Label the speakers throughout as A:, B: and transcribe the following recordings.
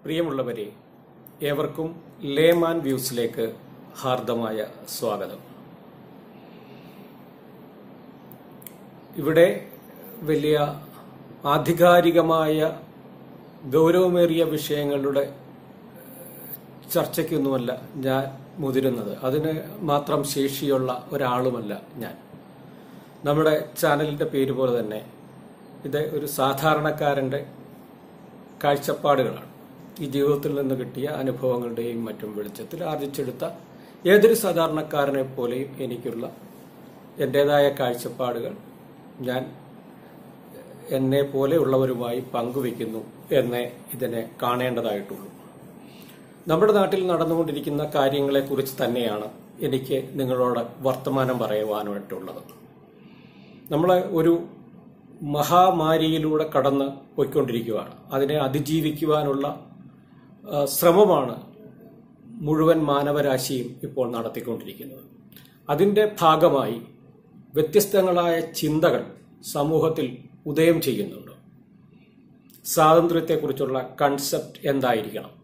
A: പ്രിയമുള്ളവരെ ഏവർക്കും ലേമാൻ വ്യൂസിലേക്ക് ഹാർദമായ സ്വാഗതം ഇവിടെ വലിയ ആധികാരികമായ ഗൗരവമേറിയ വിഷയങ്ങളുടെ ചർച്ചയ്ക്കൊന്നുമല്ല ഞാൻ മുതിരുന്നത് അതിന് മാത്രം ശേഷിയുള്ള ഒരാളുമല്ല ഞാൻ നമ്മുടെ ചാനലിന്റെ പേര് പോലെ തന്നെ ഇത് ഒരു സാധാരണക്കാരന്റെ കാഴ്ചപ്പാടുകളാണ് ഈ ജീവിതത്തിൽ നിന്ന് കിട്ടിയ അനുഭവങ്ങളുടെയും മറ്റും വെളിച്ചത്തിൽ ആർജിച്ചെടുത്ത ഏതൊരു സാധാരണക്കാരനെ പോലെയും എനിക്കുള്ള എൻ്റെതായ കാഴ്ചപ്പാടുകൾ ഞാൻ എന്നെ പോലെയുള്ളവരുമായി പങ്കുവയ്ക്കുന്നു എന്നേ ഇതിനെ കാണേണ്ടതായിട്ടുള്ളൂ നമ്മുടെ നാട്ടിൽ നടന്നുകൊണ്ടിരിക്കുന്ന കാര്യങ്ങളെക്കുറിച്ച് തന്നെയാണ് എനിക്ക് നിങ്ങളോട് വർത്തമാനം പറയുവാനായിട്ടുള്ളത് നമ്മൾ ഒരു മഹാമാരിയിലൂടെ കടന്ന് പോയിക്കൊണ്ടിരിക്കുകയാണ് അതിനെ അതിജീവിക്കുവാനുള്ള ആ, ശ്രമമാണ് മുഴുവൻ മാനവരാശിയും ഇപ്പോൾ നടത്തിക്കൊണ്ടിരിക്കുന്നത് അതിന്റെ ഭാഗമായി വ്യത്യസ്തങ്ങളായ ചിന്തകൾ സമൂഹത്തിൽ ഉദയം ചെയ്യുന്നുണ്ട് സ്വാതന്ത്ര്യത്തെക്കുറിച്ചുള്ള കൺസെപ്റ്റ് എന്തായിരിക്കണം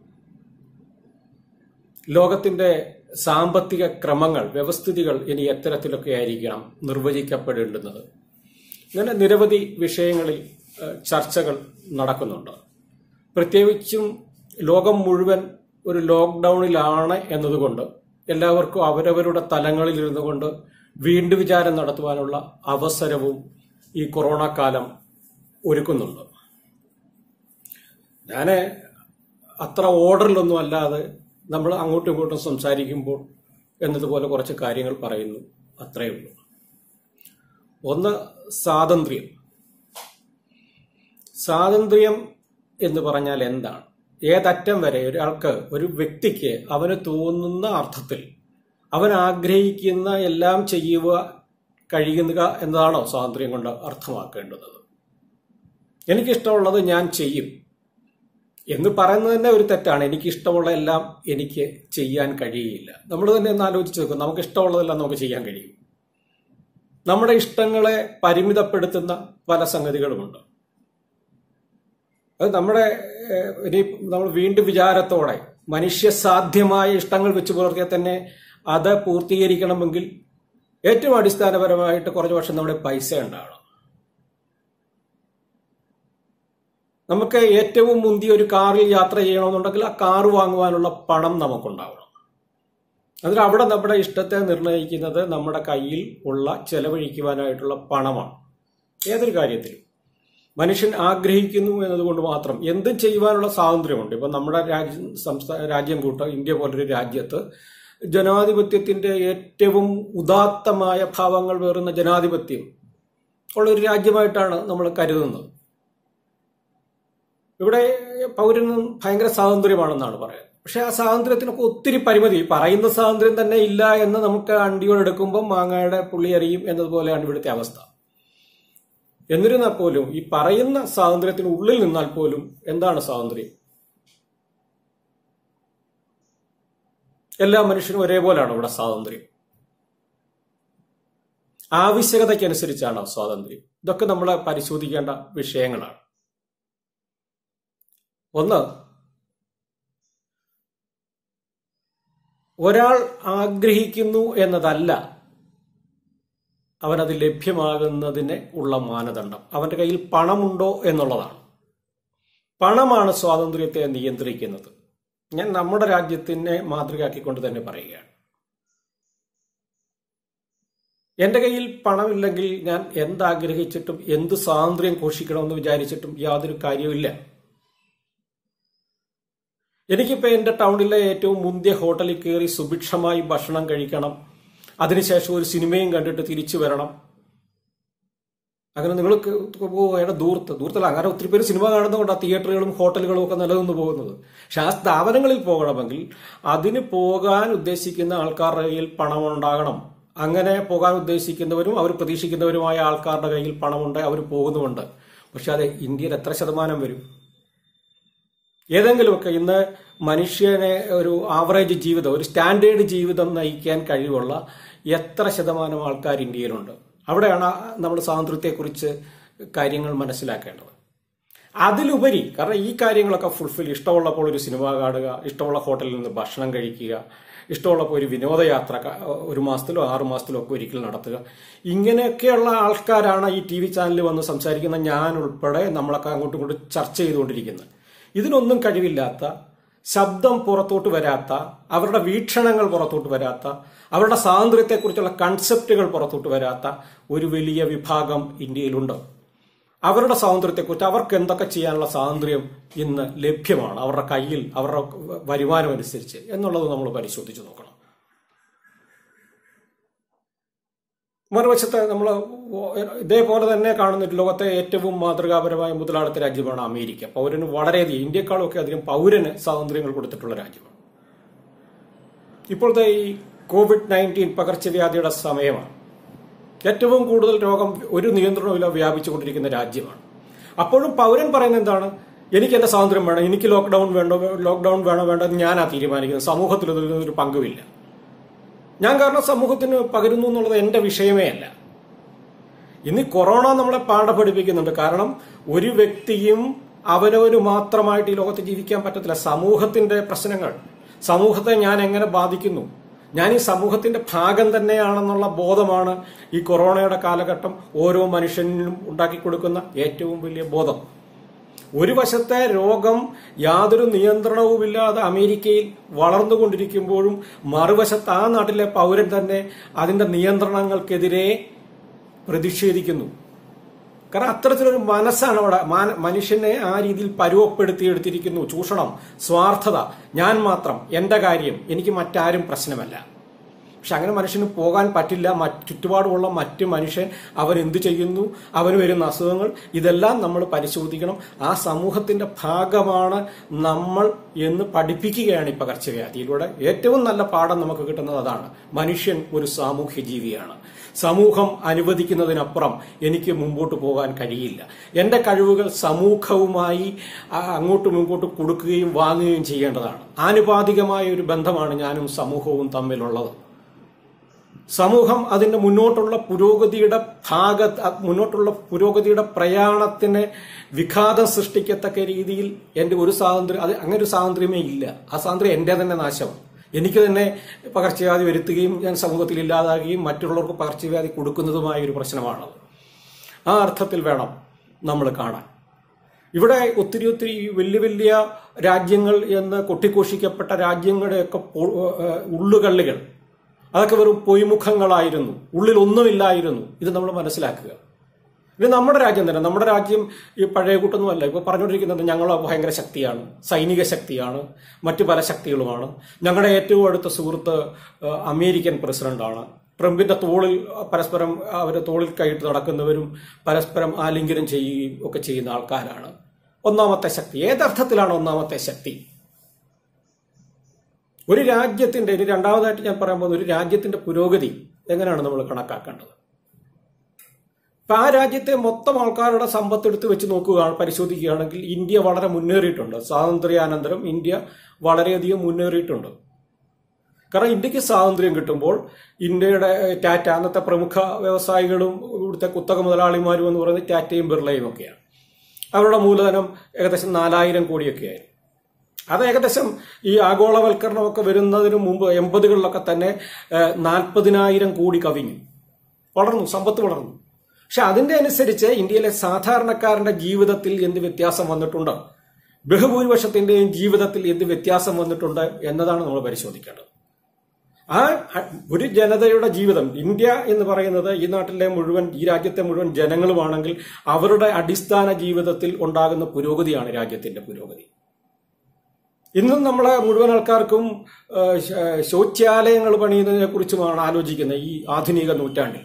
A: ലോകത്തിന്റെ സാമ്പത്തിക ക്രമങ്ങൾ വ്യവസ്ഥിതികൾ ഇനി എത്തരത്തിലൊക്കെ ആയിരിക്കണം നിർവചിക്കപ്പെടേണ്ടുന്നത് ഇങ്ങനെ നിരവധി വിഷയങ്ങളിൽ ഏഹ്, ചർച്ചകൾ നടക്കുന്നുണ്ട് പ്രത്യേകിച്ചും ലോകം മുഴുവൻ ഒരു ലോക്ക്ഡൌണിലാണ് എന്നതുകൊണ്ട് എല്ലാവർക്കും അവരവരുടെ തലങ്ങളിൽ ഇരുന്നു കൊണ്ട് വീണ്ടും വിചാരം നടത്തുവാനുള്ള അവസരവും ഈ കൊറോണ കാലം ഒരുക്കുന്നുണ്ട് ഞാൻ അത്ര ഓർഡറിലൊന്നും അല്ലാതെ നമ്മൾ അങ്ങോട്ടും ഇങ്ങോട്ടും സംസാരിക്കുമ്പോൾ എന്നതുപോലെ കുറച്ച് കാര്യങ്ങൾ പറയുന്നു അത്രയേ ഉള്ളൂ ഒന്ന് സ്വാതന്ത്ര്യം സ്വാതന്ത്ര്യം എന്ന് പറഞ്ഞാൽ എന്താണ് ഏതറ്റം വരെ ഒരാൾക്ക് ഒരു വ്യക്തിക്ക് അവന് തോന്നുന്ന അർത്ഥത്തിൽ അവൻ ആഗ്രഹിക്കുന്ന എല്ലാം ചെയ്യുക കഴിയുക എന്നതാണോ സ്വാതന്ത്ര്യം കൊണ്ട് അർത്ഥമാക്കേണ്ടത് എനിക്കിഷ്ടമുള്ളത് ഞാൻ ചെയ്യും എന്ന് പറയുന്നത് തന്നെ ഒരു തെറ്റാണ് എനിക്ക് ഇഷ്ടമുള്ള എല്ലാം എനിക്ക് ചെയ്യാൻ കഴിയില്ല നമ്മൾ തന്നെ ഒന്ന് ആലോചിച്ച് നോക്കും നമുക്ക് ഇഷ്ടമുള്ളതെല്ലാം നമുക്ക് ചെയ്യാൻ കഴിയും നമ്മുടെ ഇഷ്ടങ്ങളെ പരിമിതപ്പെടുത്തുന്ന പല സംഗതികളുമുണ്ട് അത് നമ്മുടെ ഏഹ്, ഇനി നമ്മൾ വീണ്ടും വിചാരത്തോടെ മനുഷ്യസാധ്യമായ ഇഷ്ടങ്ങൾ വെച്ച് പുലർത്തിയാൽ തന്നെ അത് പൂർത്തീകരിക്കണമെങ്കിൽ ഏറ്റവും അടിസ്ഥാനപരമായിട്ട് കുറച്ച് വർഷം നമ്മുടെ പൈസ ഉണ്ടാവണം നമുക്ക് ഏറ്റവും മുന്തിയ ഒരു കാറിൽ യാത്ര ചെയ്യണമെന്നുണ്ടെങ്കിൽ ആ കാർ വാങ്ങുവാനുള്ള പണം നമുക്കുണ്ടാവണം അതിൽ അവിടെ നമ്മുടെ ഇഷ്ടത്തെ നിർണ്ണയിക്കുന്നത് നമ്മുടെ കയ്യിൽ ഉള്ള ചെലവഴിക്കുവാനായിട്ടുള്ള പണമാണ് ഏതൊരു കാര്യത്തിലും മനുഷ്യൻ ആഗ്രഹിക്കുന്നു എന്നതുകൊണ്ട് മാത്രം എന്തും ചെയ്യുവാനുള്ള സ്വാതന്ത്ര്യമുണ്ട് ഇപ്പം നമ്മുടെ രാജ്യം സംസ്ഥാന രാജ്യം കൂട്ട ഇന്ത്യ പോലൊരു രാജ്യത്ത് ജനാധിപത്യത്തിന്റെ ഏറ്റവും ഉദാത്തമായ ഭാവങ്ങൾ വേറുന്ന ജനാധിപത്യം ഉള്ള ഒരു രാജ്യമായിട്ടാണ് നമ്മൾ കരുതുന്നത് ഇവിടെ പൗരന് ഭയങ്കര സ്വാതന്ത്ര്യമാണെന്നാണ് പറയുന്നത് പക്ഷെ ആ സ്വാതന്ത്ര്യത്തിനൊക്കെ ഒത്തിരി പരിമിതി ഈ പറയുന്ന സ്വാതന്ത്ര്യം തന്നെ ഇല്ല എന്ന് നമുക്ക് അണ്ടിയോടെടുക്കുമ്പോൾ മാങ്ങയുടെ പുള്ളി അറിയും എന്നതുപോലെയാണ് ഇവിടുത്തെ അവസ്ഥ എന്നിരുന്നാൽ പോലും ഈ പറയുന്ന സ്വാതന്ത്ര്യത്തിന് ഉള്ളിൽ നിന്നാൽ പോലും എന്താണ് സ്വാതന്ത്ര്യം എല്ലാ മനുഷ്യനും ഒരേപോലെയാണ് ഇവിടെ സ്വാതന്ത്ര്യം ആവശ്യകതയ്ക്കനുസരിച്ചാണ് സ്വാതന്ത്ര്യം ഇതൊക്കെ നമ്മൾ പരിശോധിക്കേണ്ട വിഷയങ്ങളാണ് ഒന്ന് ഒരാൾ ആഗ്രഹിക്കുന്നു എന്നതല്ല അവനത് ലഭ്യമാകുന്നതിന് ഉള്ള മാനദണ്ഡം അവന്റെ കയ്യിൽ പണമുണ്ടോ എന്നുള്ളതാണ് പണമാണ് സ്വാതന്ത്ര്യത്തെ നിയന്ത്രിക്കുന്നത് ഞാൻ നമ്മുടെ രാജ്യത്തിനെ മാതൃകയാക്കിക്കൊണ്ട് തന്നെ പറയുകയാണ് എന്റെ കയ്യിൽ പണമില്ലെങ്കിൽ ഞാൻ എന്താഗ്രഹിച്ചിട്ടും എന്ത് സ്വാതന്ത്ര്യം ഘോഷിക്കണമെന്ന് വിചാരിച്ചിട്ടും യാതൊരു കാര്യവുമില്ല എനിക്കിപ്പോ എന്റെ ടൗണിലെ ഏറ്റവും മുന്തിയ ഹോട്ടലിൽ കയറി സുഭിക്ഷമായി ഭക്ഷണം കഴിക്കണം അതിനുശേഷം ഒരു സിനിമയും കണ്ടിട്ട് തിരിച്ചു വരണം അങ്ങനെ നിങ്ങൾ പോവുകയാണ് ദൂരത്ത് ദൂരത്തല്ല അങ്ങനെ ഒത്തിരി പേര് സിനിമ കാണുന്നതുകൊണ്ട് ആ തിയേറ്ററുകളും ഹോട്ടലുകളും ഒക്കെ നിലനിന്ന് പോകുന്നത് പക്ഷെ ആ സ്ഥാപനങ്ങളിൽ പോകണമെങ്കിൽ അതിന് പോകാൻ ഉദ്ദേശിക്കുന്ന ആൾക്കാരുടെ കയ്യിൽ പണം ഉണ്ടാകണം അങ്ങനെ പോകാൻ ഉദ്ദേശിക്കുന്നവരും അവർ പ്രതീക്ഷിക്കുന്നവരുമായ ആൾക്കാരുടെ കയ്യിൽ പണമുണ്ട് അവർ പോകുന്നുമുണ്ട് പക്ഷെ അത് ഇന്ത്യയിൽ എത്ര ശതമാനം വരും ഏതെങ്കിലുമൊക്കെ ഇന്ന് മനുഷ്യനെ ഒരു ആവറേജ് ജീവിതം ഒരു സ്റ്റാൻഡേർഡ് ജീവിതം നയിക്കാൻ കഴിവുള്ള എത്ര ശതമാനം ആൾക്കാർ ഇന്ത്യയിലുണ്ട് അവിടെയാണ് നമ്മൾ സ്വാതന്ത്ര്യത്തെക്കുറിച്ച് കാര്യങ്ങൾ മനസ്സിലാക്കേണ്ടത് അതിലുപരി കാരണം ഈ കാര്യങ്ങളൊക്കെ ഫുൾഫിൽ ഇഷ്ടമുള്ളപ്പോൾ ഒരു സിനിമ കാണുക ഇഷ്ടമുള്ള ഹോട്ടലിൽ നിന്ന് ഭക്ഷണം കഴിക്കുക ഇഷ്ടമുള്ളപ്പോൾ ഒരു വിനോദയാത്ര ക- ഒരു മാസത്തിലോ ആറു മാസത്തിലോ ഒക്കെ ഒരിക്കൽ നടത്തുക ഇങ്ങനെയൊക്കെയുള്ള ആൾക്കാരാണ് ഈ ടി വി ചാനലിൽ വന്ന് സംസാരിക്കുന്ന ഞാൻ ഉൾപ്പെടെ നമ്മളൊക്കെ അങ്ങോട്ടും ഇങ്ങോട്ടും ചർച്ച ചെയ്തുകൊണ്ടിരിക്കുന്നത് ഇതിനൊന്നും കഴിവില്ലാത്ത ശബ്ദം പുറത്തോട്ട് വരാത്ത അവരുടെ വീക്ഷണങ്ങൾ പുറത്തോട്ട് വരാത്ത അവരുടെ സ്വാതന്ത്ര്യത്തെക്കുറിച്ചുള്ള കൺസെപ്റ്റുകൾ പുറത്തോട്ട് വരാത്ത ഒരു വലിയ വിഭാഗം ഇന്ത്യയിലുണ്ട് അവരുടെ സ്വാതന്ത്ര്യത്തെക്കുറിച്ച് അവർക്ക് എന്തൊക്കെ ചെയ്യാനുള്ള സ്വാതന്ത്ര്യം ഇന്ന് ലഭ്യമാണ് അവരുടെ കയ്യിൽ അവരുടെ വരുമാനം അനുസരിച്ച് എന്നുള്ളത് നമ്മൾ പരിശോധിച്ച് നോക്കണം മറുവശത്ത് നമ്മൾ ഇതേപോലെ തന്നെ കാണുന്ന ഒരു ലോകത്തെ ഏറ്റവും മാതൃകാപരമായ മുതലാളിത്ത രാജ്യമാണ് അമേരിക്ക പൗരന് വളരെയധികം ഇന്ത്യക്കാളൊക്കെ അധികം പൗരന് സ്വാതന്ത്ര്യങ്ങൾ കൊടുത്തിട്ടുള്ള രാജ്യമാണ് ഇപ്പോഴത്തെ ഈ കോവിഡ് നയൻറ്റീൻ പകർച്ചവ്യാധിയുടെ സമയമാണ് ഏറ്റവും കൂടുതൽ രോഗം ഒരു നിയന്ത്രണമില്ല വ്യാപിച്ചുകൊണ്ടിരിക്കുന്ന രാജ്യമാണ് അപ്പോഴും പൗരൻ പറയുന്നത് എന്താണ് എനിക്ക് എന്റെ സ്വാതന്ത്ര്യം വേണം എനിക്ക് ലോക്ക്ഡൌൺ വേണ്ടോ ലോക്ക്ഡൌൺ വേണോ വേണ്ടോ എന്ന് ഞാനാ തീരുമാനിക്കുന്നത് സമൂഹത്തിൽ ഇതിൽ ഒരു പങ്കുമില്ല ഞാൻ കാരണം സമൂഹത്തിന് പകരുന്നു എന്നുള്ളത് എന്റെ വിഷയമേ അല്ല ഇന്ന് ഈ കൊറോണ നമ്മളെ പാഠ പഠിപ്പിക്കുന്നുണ്ട് കാരണം ഒരു വ്യക്തിയും അവനവന് മാത്രമായിട്ട് ഈ ലോകത്ത് ജീവിക്കാൻ പറ്റത്തില്ല സമൂഹത്തിന്റെ പ്രശ്നങ്ങൾ സമൂഹത്തെ ഞാൻ എങ്ങനെ ബാധിക്കുന്നു ഞാൻ ഈ സമൂഹത്തിന്റെ ഭാഗം തന്നെയാണെന്നുള്ള ബോധമാണ് ഈ കൊറോണയുടെ കാലഘട്ടം ഓരോ മനുഷ്യനും ഉണ്ടാക്കി കൊടുക്കുന്ന ഏറ്റവും വലിയ ബോധം ഒരു വശത്തെ രോഗം യാതൊരു നിയന്ത്രണവുമില്ലാതെ അമേരിക്കയിൽ വളർന്നുകൊണ്ടിരിക്കുമ്പോഴും മറുവശത്ത് ആ നാട്ടിലെ പൗരൻ തന്നെ അതിന്റെ നിയന്ത്രണങ്ങൾക്കെതിരെ പ്രതിഷേധിക്കുന്നു കാരണം അത്തരത്തിലൊരു മനസ്സാണ് അവിടെ മാന- മനുഷ്യനെ ആ രീതിയിൽ പരുവപ്പെടുത്തിയെടുത്തിരിക്കുന്നു ചൂഷണം സ്വാർത്ഥത ഞാൻ മാത്രം എന്റെ കാര്യം എനിക്ക് മറ്റാരും പ്രശ്നമല്ല പക്ഷെ അങ്ങനെ മനുഷ്യന് പോകാൻ പറ്റില്ല മറ്റ് ചുറ്റുപാടുമുള്ള മറ്റ് മനുഷ്യൻ അവൻ എന്ത് ചെയ്യുന്നു അവന് വരുന്ന അസുഖങ്ങൾ ഇതെല്ലാം നമ്മൾ പരിശോധിക്കണം ആ സമൂഹത്തിന്റെ ഭാഗമാണ് നമ്മൾ എന്ന് പഠിപ്പിക്കുകയാണ് ഈ പകർച്ചവ്യാധിയിലൂടെ ഏറ്റവും നല്ല പാഠം നമുക്ക് കിട്ടുന്നത് അതാണ് മനുഷ്യൻ ഒരു സാമൂഹ്യ ജീവിയാണ് സമൂഹം അനുവദിക്കുന്നതിനപ്പുറം എനിക്ക് മുമ്പോട്ട് പോകാൻ കഴിയില്ല എന്റെ കഴിവുകൾ സമൂഹവുമായി ആ, അങ്ങോട്ടും ഇങ്ങോട്ടും കൊടുക്കുകയും വാങ്ങുകയും ചെയ്യേണ്ടതാണ് ആനുപാതികമായ ഒരു ബന്ധമാണ് ഞാനും സമൂഹവും തമ്മിലുള്ളത് സമൂഹം അതിന്റെ മുന്നോട്ടുള്ള പുരോഗതിയുടെ ഭാഗ മുന്നോട്ടുള്ള പുരോഗതിയുടെ പ്രയാണത്തിന് വിഘാതം സൃഷ്ടിക്കത്തക്ക രീതിയിൽ എന്റെ ഒരു സ്വാതന്ത്ര്യം അത് അങ്ങനെ ഒരു സ്വാതന്ത്ര്യമേ ഇല്ല ആ സ്വാതന്ത്ര്യം എന്റെ തന്നെ നാശമാണ് എനിക്ക് തന്നെ പകർച്ചവ്യാധി വരുത്തുകയും ഞാൻ സമൂഹത്തിൽ ഇല്ലാതാകുകയും മറ്റുള്ളവർക്ക് പകർച്ചവ്യാധി കൊടുക്കുന്നതുമായ ഒരു പ്രശ്നമാണത് ആ അർത്ഥത്തിൽ വേണം നമ്മൾ കാണാൻ ഇവിടെ ഒത്തിരി ഒത്തിരി വലിയ വലിയ രാജ്യങ്ങൾ എന്ന് കൊട്ടിഘോഷിക്കപ്പെട്ട രാജ്യങ്ങളുടെയൊക്കെ പൊ- ഏഹ് ഉള്ളുകള്ളികൾ അതൊക്കെ വെറും പൊയ്മുഖങ്ങളായിരുന്നു ഉള്ളിൽ ഒന്നുമില്ലായിരുന്നു ഇത് നമ്മൾ മനസ്സിലാക്കുക ഇത് നമ്മുടെ രാജ്യം തന്നെ നമ്മുടെ രാജ്യം ഈ പഴയ കൂട്ടൊന്നുമല്ല ഇപ്പൊ പറഞ്ഞുകൊണ്ടിരിക്കുന്നത് ഞങ്ങൾ ഭയങ്കര ശക്തിയാണ് സൈനിക ശക്തിയാണ് മറ്റു പല ശക്തികളുമാണ് ഞങ്ങളുടെ ഏറ്റവും അടുത്ത സുഹൃത്ത് ഏഹ്, അമേരിക്കൻ പ്രസിഡന്റാണ് ട്രംപിന്റെ തോളിൽ പരസ്പരം അവരെ തോളിൽ കൈയിട്ട് നടക്കുന്നവരും പരസ്പരം ആലിംഗനം ചെയ്യുകയും ഒക്കെ ചെയ്യുന്ന ആൾക്കാരാണ് ഒന്നാമത്തെ ശക്തി ഏതർത്ഥത്തിലാണ് ഒന്നാമത്തെ ശക്തി ഒരു രാജ്യത്തിന്റെ ഇനി രണ്ടാമതായിട്ട് ഞാൻ പറയാൻ പോകുന്ന ഒരു രാജ്യത്തിന്റെ പുരോഗതി എങ്ങനെയാണ് നമ്മൾ കണക്കാക്കേണ്ടത് ഇപ്പൊ ആ രാജ്യത്തെ മൊത്തം ആൾക്കാരുടെ സമ്പത്ത് എടുത്ത് വെച്ച് നോക്കുകയാണ് പരിശോധിക്കുകയാണെങ്കിൽ ഇന്ത്യ വളരെ മുന്നേറിയിട്ടുണ്ട് സ്വാതന്ത്ര്യാനന്തരം ഇന്ത്യ വളരെയധികം മുന്നേറിയിട്ടുണ്ട് കാരണം ഇന്ത്യക്ക് സ്വാതന്ത്ര്യം കിട്ടുമ്പോൾ ഇന്ത്യയുടെ ടാറ്റ അന്നത്തെ പ്രമുഖ വ്യവസായികളും ഇവിടുത്തെ കുത്തക മുതലാളിമാരും എന്ന് പറയുന്നത് ടാറ്റയും ബിർളയും ഒക്കെയാണ് അവരുടെ മൂലധനം ഏകദേശം നാലായിരം കോടിയൊക്കെയായിരുന്നു അത് ഏകദേശം ഈ ആഗോളവൽക്കരണമൊക്കെ വരുന്നതിന് മുമ്പ് എൺപതുകളിലൊക്കെ തന്നെ നാൽപ്പതിനായിരം കോടി കവിഞ്ഞു വളർന്നു സമ്പത്ത് വളർന്നു പക്ഷെ അതിന്റെ അനുസരിച്ച് ഇന്ത്യയിലെ സാധാരണക്കാരന്റെ ജീവിതത്തിൽ എന്ത് വ്യത്യാസം വന്നിട്ടുണ്ട് ബഹുഭൂരിപക്ഷത്തിന്റെയും ജീവിതത്തിൽ എന്ത് വ്യത്യാസം വന്നിട്ടുണ്ട് എന്നതാണ് നമ്മൾ പരിശോധിക്കേണ്ടത് ആ അ- ഒരു ജനതയുടെ ജീവിതം ഇന്ത്യ എന്ന് പറയുന്നത് ഈ നാട്ടിലെ മുഴുവൻ ഈ രാജ്യത്തെ മുഴുവൻ ജനങ്ങളുമാണെങ്കിൽ അവരുടെ അടിസ്ഥാന ജീവിതത്തിൽ ഉണ്ടാകുന്ന പുരോഗതിയാണ് രാജ്യത്തിന്റെ പുരോഗതി ഇന്നും നമ്മളെ മുഴുവൻ ആൾക്കാർക്കും ആ, ശ- ശൗചാലയങ്ങൾ പണിയുന്നതിനെ കുറിച്ചുമാണ് ആലോചിക്കുന്നത് ഈ ആധുനിക നൂറ്റാണ്ടിൽ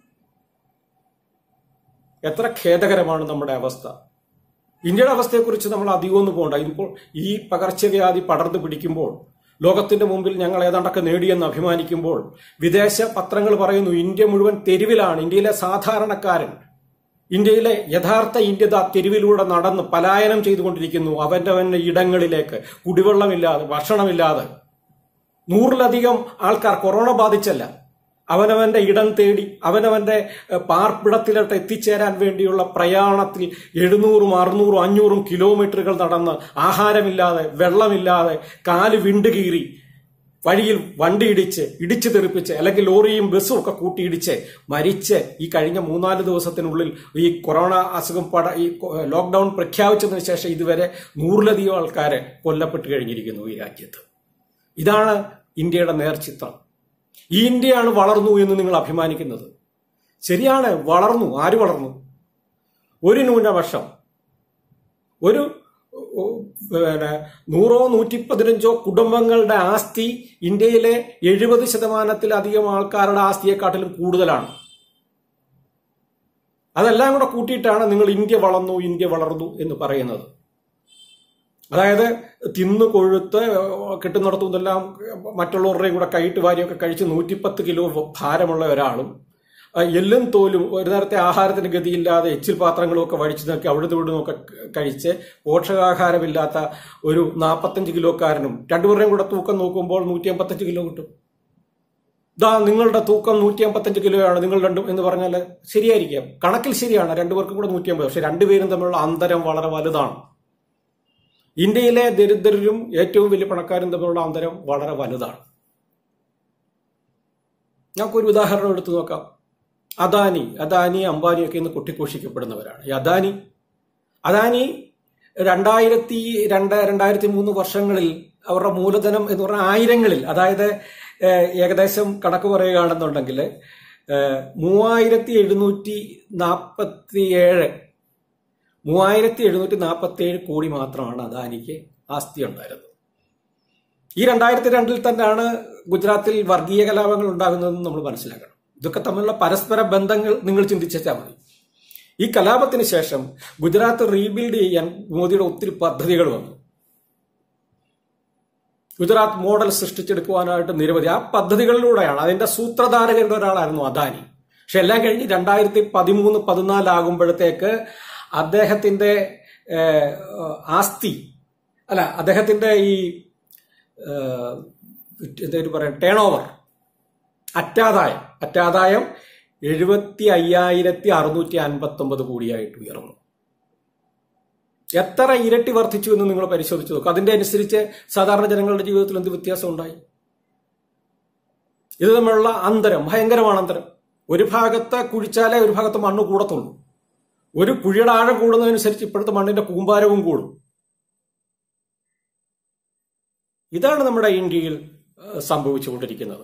A: എത്ര ഖേദകരമാണ് നമ്മുടെ അവസ്ഥ ഇന്ത്യയുടെ അവസ്ഥയെക്കുറിച്ച് നമ്മൾ അധികമൊന്നും പോകണ്ട ഇതിപ്പോൾ ഈ പകർച്ചവ്യാധി പടർന്നു പിടിക്കുമ്പോൾ ലോകത്തിന്റെ മുമ്പിൽ ഞങ്ങൾ ഏതാണ്ടൊക്കെ നേടിയെന്ന് അഭിമാനിക്കുമ്പോൾ വിദേശ പത്രങ്ങൾ പറയുന്നു ഇന്ത്യ മുഴുവൻ തെരുവിലാണ് ഇന്ത്യയിലെ സാധാരണക്കാരൻ ഇന്ത്യയിലെ യഥാർത്ഥ ഇന്ത്യ ദാ തെരുവിലൂടെ നടന്ന് പലായനം ചെയ്തുകൊണ്ടിരിക്കുന്നു അവന്റെ അവന്റെ ഇടങ്ങളിലേക്ക് കുടിവെള്ളമില്ലാതെ ഭക്ഷണമില്ലാതെ നൂറിലധികം ആൾക്കാർ കൊറോണ ബാധിച്ചല്ല അവനവന്റെ ഇടം തേടി അവനവന്റെ ഏഹ്, പാർപ്പിടത്തിലോട്ട് എത്തിച്ചേരാൻ വേണ്ടിയുള്ള പ്രയാണത്തിൽ എഴുന്നൂറും അറുന്നൂറും അഞ്ഞൂറും കിലോമീറ്ററുകൾ നടന്ന് ആഹാരമില്ലാതെ വെള്ളമില്ലാതെ കാല് വിണ്ടുകീറി വഴിയിൽ വണ്ടി ഇടിച്ച് ഇടിച്ചു തെറിപ്പിച്ച് അല്ലെങ്കിൽ ലോറിയും ബസ്സും ഒക്കെ കൂട്ടിയിടിച്ച് മരിച്ച് ഈ കഴിഞ്ഞ മൂന്നാല് ദിവസത്തിനുള്ളിൽ ഈ കൊറോണ അസുഖം പട ഈ കൊ- ലോക്ക്ഡൌൺ പ്രഖ്യാപിച്ചതിന് ശേഷം ഇതുവരെ നൂറിലധികം ആൾക്കാരെ കൊല്ലപ്പെട്ട് കഴിഞ്ഞിരിക്കുന്നു ഈ രാജ്യത്ത് ഇതാണ് ഇന്ത്യയുടെ നേർചിത്രം ഈ ഇന്ത്യയാണ് വളർന്നു എന്ന് നിങ്ങൾ അഭിമാനിക്കുന്നത് ശരിയാണ് വളർന്നു ആര് വളർന്നു ഒരു ന്യൂനപക്ഷം ഒരു ഉ, പിന്നെ നൂറോ നൂറ്റി പതിനഞ്ചോ കുടുംബങ്ങളുടെ ആസ്തി ഇന്ത്യയിലെ എഴുപത് ശതമാനത്തിലധികം ആൾക്കാരുടെ ആസ്തിയെക്കാട്ടിലും കൂടുതലാണ് അതെല്ലാം കൂടെ കൂട്ടിയിട്ടാണ് നിങ്ങൾ ഇന്ത്യ വളർന്നു ഇന്ത്യ വളർന്നു എന്ന് പറയുന്നത് അതായത് തിന്നു കൊഴുത്ത് കിട്ടുന്നിടത്തുനിന്നെല്ലാം മറ്റുള്ളവരുടെയും കൂടെ കൈയിട്ട് വാരിയൊക്കെ കഴിച്ച് നൂറ്റിപ്പത്ത് കിലോ ഭാരമുള്ള ഒരാളും ആ, എല്ലും തോലും ഒരു നേരത്തെ ആഹാരത്തിന് ഗതിയില്ലാതെ എച്ചിൽ പാത്രങ്ങളും ഒക്കെ വഴിച്ചു നോക്കി അവിടുന്ന് ഇവിടുന്ന് ഒക്കെ കഴിച്ച് പോഷകാഹാരമില്ലാത്ത ഒരു നാൽപ്പത്തഞ്ച് കിലോക്കാരനും രണ്ടുപേരുടെയും കൂടെ തൂക്കം നോക്കുമ്പോൾ നൂറ്റി അമ്പത്തഞ്ച് കിലോ കിട്ടും ഇതാ നിങ്ങളുടെ തൂക്കം നൂറ്റി അമ്പത്തഞ്ച് കിലോയാണ് നിങ്ങൾ രണ്ടും എന്ന് പറഞ്ഞാൽ ശരിയായിരിക്കാം കണക്കിൽ ശരിയാണ് രണ്ടുപേർക്കും കൂടെ നൂറ്റി അമ്പത് പക്ഷെ രണ്ടുപേരും തമ്മിലുള്ള അന്തരം വളരെ വലുതാണ് ഇന്ത്യയിലെ ദരിദ്രരും ഏറ്റവും വലിയ പണക്കാരും തമ്മിലുള്ള അന്തരം വളരെ വലുതാണ് നമുക്കൊരു ഉദാഹരണം എടുത്തു നോക്കാം അദാനി അദാനി അംബാനി ഒക്കെ ഇന്ന് കൊട്ടിഘോഷിക്കപ്പെടുന്നവരാണ് ഈ അദാനി അദാനി രണ്ടായിരത്തി രണ്ട് രണ്ടായിരത്തി മൂന്ന് വർഷങ്ങളിൽ അവരുടെ മൂലധനം എന്ന് പറഞ്ഞാൽ ആയിരങ്ങളിൽ അതായത് ഏഹ്, ഏകദേശം കണക്ക് പറയുകയാണെന്നുണ്ടെങ്കിൽ ഏഹ്, മൂവായിരത്തി എഴുന്നൂറ്റി നാൽപ്പത്തി ഏഴ് മൂവായിരത്തി എഴുന്നൂറ്റി നാൽപ്പത്തി ഏഴ് കോടി മാത്രമാണ് അദാനിക്ക് ആസ്തി ഉണ്ടായിരുന്നത് ഈ രണ്ടായിരത്തി രണ്ടിൽ തന്നെയാണ് ഗുജറാത്തിൽ വർഗീയ കലാപങ്ങൾ ഉണ്ടാകുന്നതെന്ന് നമ്മൾ മനസ്സിലാക്കണം ഇതൊക്കെ തമ്മിലുള്ള പരസ്പര ബന്ധങ്ങൾ നിങ്ങൾ ചിന്തിച്ചാൽ മതി ഈ കലാപത്തിന് ശേഷം ഗുജറാത്ത് റീബിൽഡ് ചെയ്യാൻ മോദിയുടെ ഒത്തിരി പദ്ധതികൾ വന്നു ഗുജറാത്ത് മോഡൽ സൃഷ്ടിച്ചെടുക്കുവാനായിട്ട് നിരവധി ആ പദ്ധതികളിലൂടെയാണ് അതിന്റെ സൂത്രധാരകരുടെ ഒരാളായിരുന്നു അദാനി പക്ഷെ എല്ലാം കഴിഞ്ഞ് രണ്ടായിരത്തി പതിമൂന്ന് പതിനാലാകുമ്പോഴത്തേക്ക് അദ്ദേഹത്തിന്റെ ഏഹ്, ആസ്തി അല്ല അദ്ദേഹത്തിന്റെ ഈ ഏഹ്, എന്തായാലും പറയാം ടേൺ ഓവർ അറ്റാദായം അറ്റാദായം എഴുപത്തി അയ്യായിരത്തി അറുന്നൂറ്റി അൻപത്തി ഒമ്പത് കോടിയായിട്ട് ഉയർന്നു എത്ര ഇരട്ടി വർദ്ധിച്ചു എന്ന് നിങ്ങൾ പരിശോധിച്ചു നോക്കുക അതിന്റെ അനുസരിച്ച് സാധാരണ ജനങ്ങളുടെ ജീവിതത്തിൽ എന്ത് വ്യത്യാസം ഉണ്ടായി ഇത് തമ്മിലുള്ള അന്തരം ഭയങ്കരമാണ് അന്തരം ഒരു ഭാഗത്ത് കുഴിച്ചാലേ ഒരു ഭാഗത്ത് മണ്ണ് കൂടത്തുള്ളൂ ഒരു കുഴിയുടെ ആഴം കൂടുന്നതനുസരിച്ച് ഇപ്പോഴത്തെ മണ്ണിന്റെ കൂമ്പാരവും കൂടും ഇതാണ് നമ്മുടെ ഇന്ത്യയിൽ ഏഹ്, സംഭവിച്ചുകൊണ്ടിരിക്കുന്നത്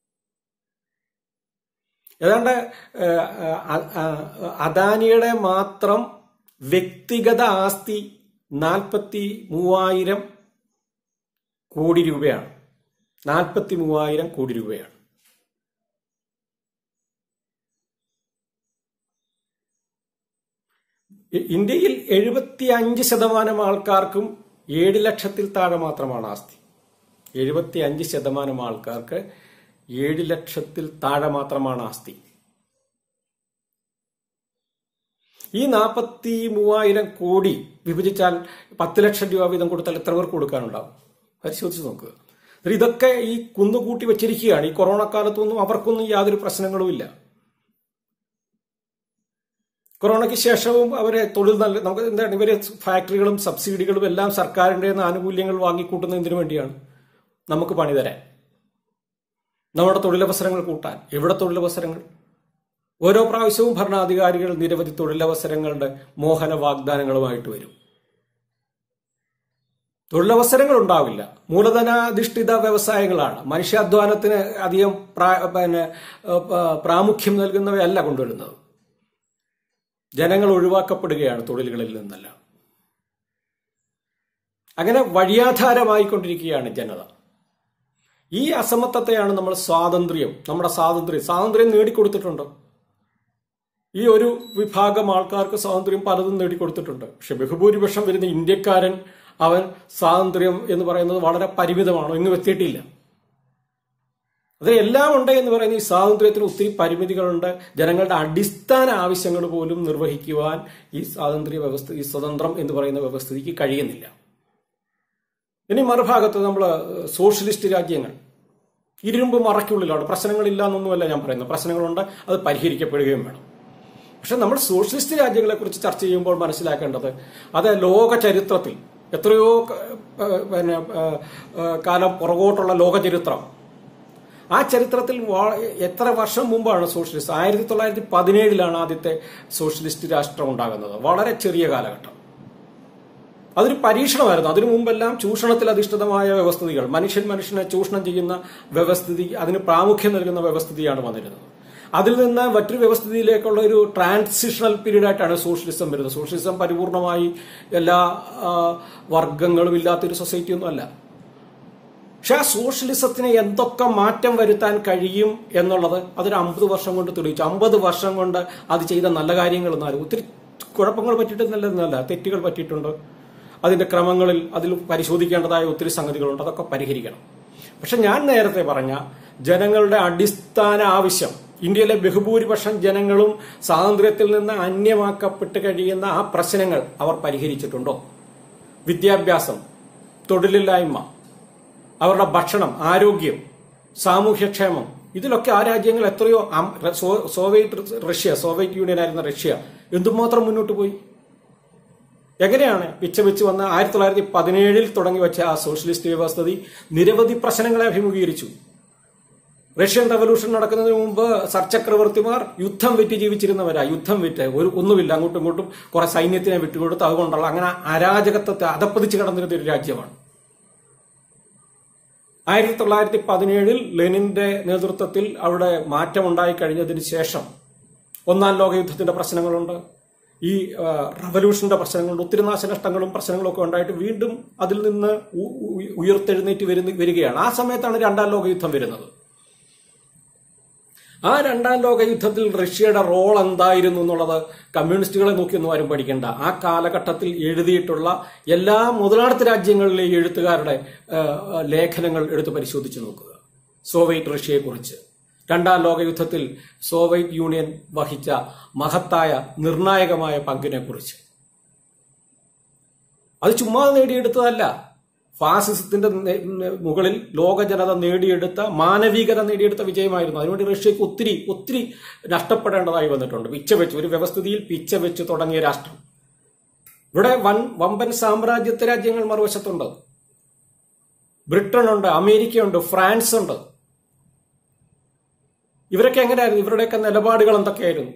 A: ഏതാണ്ട് ഏഹ്, അ- അ- അദാനിയുടെ മാത്രം വ്യക്തിഗത ആസ്തി നാൽപ്പത്തി മൂവായിരം കോടി രൂപയാണ് നാൽപ്പത്തി മൂവായിരം കോടി രൂപയാണ് ഇ- ഇന്ത്യയിൽ എഴുപത്തി അഞ്ച് ശതമാനം ആൾക്കാർക്കും ഏഴ് ലക്ഷത്തിൽ താഴെ മാത്രമാണ് ആസ്തി എഴുപത്തി അഞ്ച് ശതമാനം ആൾക്കാർക്ക് ഏഴ് ലക്ഷത്തിൽ താഴെ മാത്രമാണ് ആസ്തി ഈ നാൽപ്പത്തി മൂവായിരം കോടി വിഭജിച്ചാൽ പത്ത് ലക്ഷം രൂപ വീതം കൊടുത്താൽ എത്ര പേർക്ക് കൊടുക്കാനുണ്ടാവും പരിശോധിച്ച് നോക്കുക എന്നിട്ട് ഇതൊക്കെ ഈ കുന്നുകൂട്ടി വെച്ചിരിക്കുകയാണ് ഈ കൊറോണ കാലത്തൊന്നും അവർക്കൊന്നും യാതൊരു പ്രശ്നങ്ങളുമില്ല കൊറോണയ്ക്ക് ശേഷവും അവരെ തൊഴിൽ നല്ല നമുക്ക് എന്താണ് ഇവര് ഫാക്ടറികളും സബ്സിഡികളും എല്ലാം സർക്കാരിന്റെ ആനുകൂല്യങ്ങൾ വാങ്ങിക്കൂട്ടുന്നതിന് വേണ്ടിയാണ് നമുക്ക് പണി തരാൻ നമ്മുടെ തൊഴിലവസരങ്ങൾ കൂട്ടാൻ എവിടെ തൊഴിലവസരങ്ങൾ ഓരോ പ്രാവശ്യവും ഭരണാധികാരികൾ നിരവധി തൊഴിലവസരങ്ങളുടെ മോഹന വാഗ്ദാനങ്ങളുമായിട്ട് വരും തൊഴിലവസരങ്ങൾ ഉണ്ടാവില്ല മൂലധനാധിഷ്ഠിത വ്യവസായങ്ങളാണ് മനുഷ്യാധ്വാനത്തിന് അധികം പ്രാ- പിന്നെ ഏഹ്, പ- പ്രാമുഖ്യം നൽകുന്നവയല്ല കൊണ്ടുവരുന്നത് ജനങ്ങൾ ഒഴിവാക്കപ്പെടുകയാണ് തൊഴിലുകളിൽ നിന്നെല്ലാം അങ്ങനെ വഴിയാധാരമായിക്കൊണ്ടിരിക്കുകയാണ് ജനത ഈ അസമത്വത്തെയാണ് നമ്മൾ സ്വാതന്ത്ര്യം നമ്മുടെ സ്വാതന്ത്ര്യം സ്വാതന്ത്ര്യം നേടിക്കൊടുത്തിട്ടുണ്ട് ഈ ഒരു വിഭാഗം ആൾക്കാർക്ക് സ്വാതന്ത്ര്യം പലതും നേടിക്കൊടുത്തിട്ടുണ്ട് പക്ഷെ ബഹുഭൂരിപക്ഷം വരുന്ന ഇന്ത്യക്കാരൻ അവൻ സ്വാതന്ത്ര്യം എന്ന് പറയുന്നത് വളരെ പരിമിതമാണ് ഇന്ന് എത്തിയിട്ടില്ല അത് എല്ലാം ഉണ്ട് എന്ന് പറയുന്ന ഈ സ്വാതന്ത്ര്യത്തിന് ഒത്തിരി പരിമിതികളുണ്ട് ജനങ്ങളുടെ അടിസ്ഥാന ആവശ്യങ്ങൾ പോലും നിർവഹിക്കുവാൻ ഈ സ്വാതന്ത്ര്യ വ്യവസ്ഥ ഈ സ്വതന്ത്രം എന്ന് പറയുന്ന വ്യവസ്ഥിതിക്ക് കഴിയുന്നില്ല ഇനി മറുഭാഗത്ത് നമ്മൾ സോഷ്യലിസ്റ്റ് രാജ്യങ്ങൾ ഇരുമ്പ് മറയ്ക്കുള്ളിലാണ് പ്രശ്നങ്ങളില്ല എന്നൊന്നുമല്ല ഞാൻ പറയുന്നത് പ്രശ്നങ്ങളുണ്ട് അത് പരിഹരിക്കപ്പെടുകയും വേണം പക്ഷെ നമ്മൾ സോഷ്യലിസ്റ്റ് രാജ്യങ്ങളെ കുറിച്ച് ചർച്ച ചെയ്യുമ്പോൾ മനസ്സിലാക്കേണ്ടത് അത് ലോക ചരിത്രത്തിൽ എത്രയോ ക- ഏഹ് പിന്നെ ഏഹ് ഏഹ് കാലം പുറകോട്ടുള്ള ലോക ചരിത്രം ആ ചരിത്രത്തിൽ വാ- എത്ര വർഷം മുമ്പാണ് സോഷ്യലിസ്റ്റ് ആയിരത്തി തൊള്ളായിരത്തി പതിനേഴിലാണ് ആദ്യത്തെ സോഷ്യലിസ്റ്റ് രാഷ്ട്രം ഉണ്ടാകുന്നത് വളരെ ചെറിയ കാലഘട്ടം അതൊരു പരീക്ഷണമായിരുന്നു അതിനു മുമ്പെല്ലാം ചൂഷണത്തിൽ അധിഷ്ഠിതമായ വ്യവസ്ഥിതികൾ മനുഷ്യൻ മനുഷ്യനെ ചൂഷണം ചെയ്യുന്ന വ്യവസ്ഥിതി അതിന് പ്രാമുഖ്യം നൽകുന്ന വ്യവസ്ഥിതിയാണ് വന്നിരുന്നത് അതിൽ നിന്ന് മറ്റൊരു വ്യവസ്ഥിതിയിലേക്കുള്ള ഒരു ട്രാൻസിഷണൽ പീരീഡ് ആയിട്ടാണ് സോഷ്യലിസം വരുന്നത് സോഷ്യലിസം പരിപൂർണമായി എല്ലാ ആ, വർഗങ്ങളും ഇല്ലാത്തൊരു സൊസൈറ്റി ഒന്നും അല്ല പക്ഷെ ആ സോഷ്യലിസത്തിന് എന്തൊക്കെ മാറ്റം വരുത്താൻ കഴിയും എന്നുള്ളത് അതൊരു അമ്പത് വർഷം കൊണ്ട് തെളിയിച്ചു അമ്പത് വർഷം കൊണ്ട് അത് ചെയ്ത നല്ല കാര്യങ്ങളൊന്നും ഒത്തിരി കുഴപ്പങ്ങൾ പറ്റിയിട്ടൊന്നല്ല തെറ്റുകൾ പറ്റിയിട്ടുണ്ട് അതിന്റെ ക്രമങ്ങളിൽ അതിൽ പരിശോധിക്കേണ്ടതായ ഒത്തിരി സംഗതികളുണ്ട് അതൊക്കെ പരിഹരിക്കണം പക്ഷെ ഞാൻ നേരത്തെ പറഞ്ഞ ജനങ്ങളുടെ അടിസ്ഥാന ആവശ്യം ഇന്ത്യയിലെ ബഹുഭൂരിപക്ഷം ജനങ്ങളും സ്വാതന്ത്ര്യത്തിൽ നിന്ന് അന്യമാക്കപ്പെട്ട് കഴിയുന്ന ആ പ്രശ്നങ്ങൾ അവർ പരിഹരിച്ചിട്ടുണ്ടോ വിദ്യാഭ്യാസം തൊഴിലില്ലായ്മ അവരുടെ ഭക്ഷണം ആരോഗ്യം സാമൂഹ്യക്ഷേമം ഇതിലൊക്കെ ആ രാജ്യങ്ങൾ എത്രയോ അം- സോ- സോവിയറ്റ് റഷ്യ സോവിയറ്റ് യൂണിയൻ ആയിരുന്ന റഷ്യ എന്തുമാത്രം മുന്നോട്ട് പോയി എങ്ങനെയാണ് പിച്ച വെച്ച് വന്ന ആയിരത്തി തൊള്ളായിരത്തി പതിനേഴിൽ തുടങ്ങി വെച്ച ആ സോഷ്യലിസ്റ്റ് വ്യവസ്ഥിതി നിരവധി പ്രശ്നങ്ങളെ അഭിമുഖീകരിച്ചു റഷ്യൻ റവല്യൂഷൻ നടക്കുന്നതിന് മുമ്പ് സർചക്രവർത്തിമാർ യുദ്ധം വിറ്റ് ജീവിച്ചിരുന്നവരാ യുദ്ധം വിറ്റ് ഒരു ഒന്നുമില്ല അങ്ങോട്ടും ഇങ്ങോട്ടും കുറെ സൈന്യത്തിനെ വിട്ടുകൊടുത്ത് അതുകൊണ്ടുള്ള അങ്ങനെ അരാജകത്വത്തെ അതപ്പതിച്ച് കടന്നിരുന്ന ഒരു രാജ്യമാണ് ആയിരത്തി തൊള്ളായിരത്തി പതിനേഴിൽ ലെനിന്റെ നേതൃത്വത്തിൽ അവിടെ മാറ്റമുണ്ടായി കഴിഞ്ഞതിന് ശേഷം ഒന്നാം ലോക യുദ്ധത്തിന്റെ പ്രശ്നങ്ങളുണ്ട് ഈ ആ, റവല്യൂഷന്റെ പ്രശ്നങ്ങളുണ്ട് ഒത്തിരി നാശനഷ്ടങ്ങളും പ്രശ്നങ്ങളും ഒക്കെ ഉണ്ടായിട്ട് വീണ്ടും അതിൽ നിന്ന് ഉ- ഉ- ഉയർത്തെഴുന്നേറ്റ് വരുന്ന വരികയാണ് ആ സമയത്താണ് രണ്ടാം ലോക യുദ്ധം വരുന്നത് ആ രണ്ടാം ലോക യുദ്ധത്തിൽ റഷ്യയുടെ റോൾ എന്തായിരുന്നു എന്നുള്ളത് കമ്മ്യൂണിസ്റ്റുകളെ നോക്കിയൊന്നും ആരും പഠിക്കേണ്ട ആ കാലഘട്ടത്തിൽ എഴുതിയിട്ടുള്ള എല്ലാ മുതലാളിത്ത രാജ്യങ്ങളിലെ എഴുത്തുകാരുടെ ആ, ലേഖനങ്ങൾ എടുത്ത് പരിശോധിച്ച് നോക്കുക സോവിയറ്റ് റഷ്യയെക്കുറിച്ച് രണ്ടാം ലോക യുദ്ധത്തിൽ സോവിയറ്റ് യൂണിയൻ വഹിച്ച മഹത്തായ നിർണായകമായ പങ്കിനെക്കുറിച്ച് അത് ചുമ്മാ നേടിയെടുത്തതല്ല ഫാസിസത്തിന്റെ നെ- നെ- മുകളിൽ ലോക ജനത നേടിയെടുത്ത മാനവികത നേടിയെടുത്ത വിജയമായിരുന്നു അതിനുവേണ്ടി റഷ്യക്ക് ഒത്തിരി ഒത്തിരി നഷ്ടപ്പെടേണ്ടതായി വന്നിട്ടുണ്ട് പിച്ച വെച്ച് ഒരു വ്യവസ്ഥിതിയിൽ പിച്ച വെച്ച് തുടങ്ങിയ രാഷ്ട്രം ഇവിടെ വൻ വമ്പൻ സാമ്രാജ്യത്വ രാജ്യങ്ങൾ മറുവശത്തുണ്ട് ബ്രിട്ടൻ ഉണ്ട് അമേരിക്കയുണ്ട് ഫ്രാൻസ് ഉണ്ട് ഇവരൊക്കെ എങ്ങനെയായിരുന്നു ഇവരുടെയൊക്കെ നിലപാടുകൾ എന്തൊക്കെയായിരുന്നു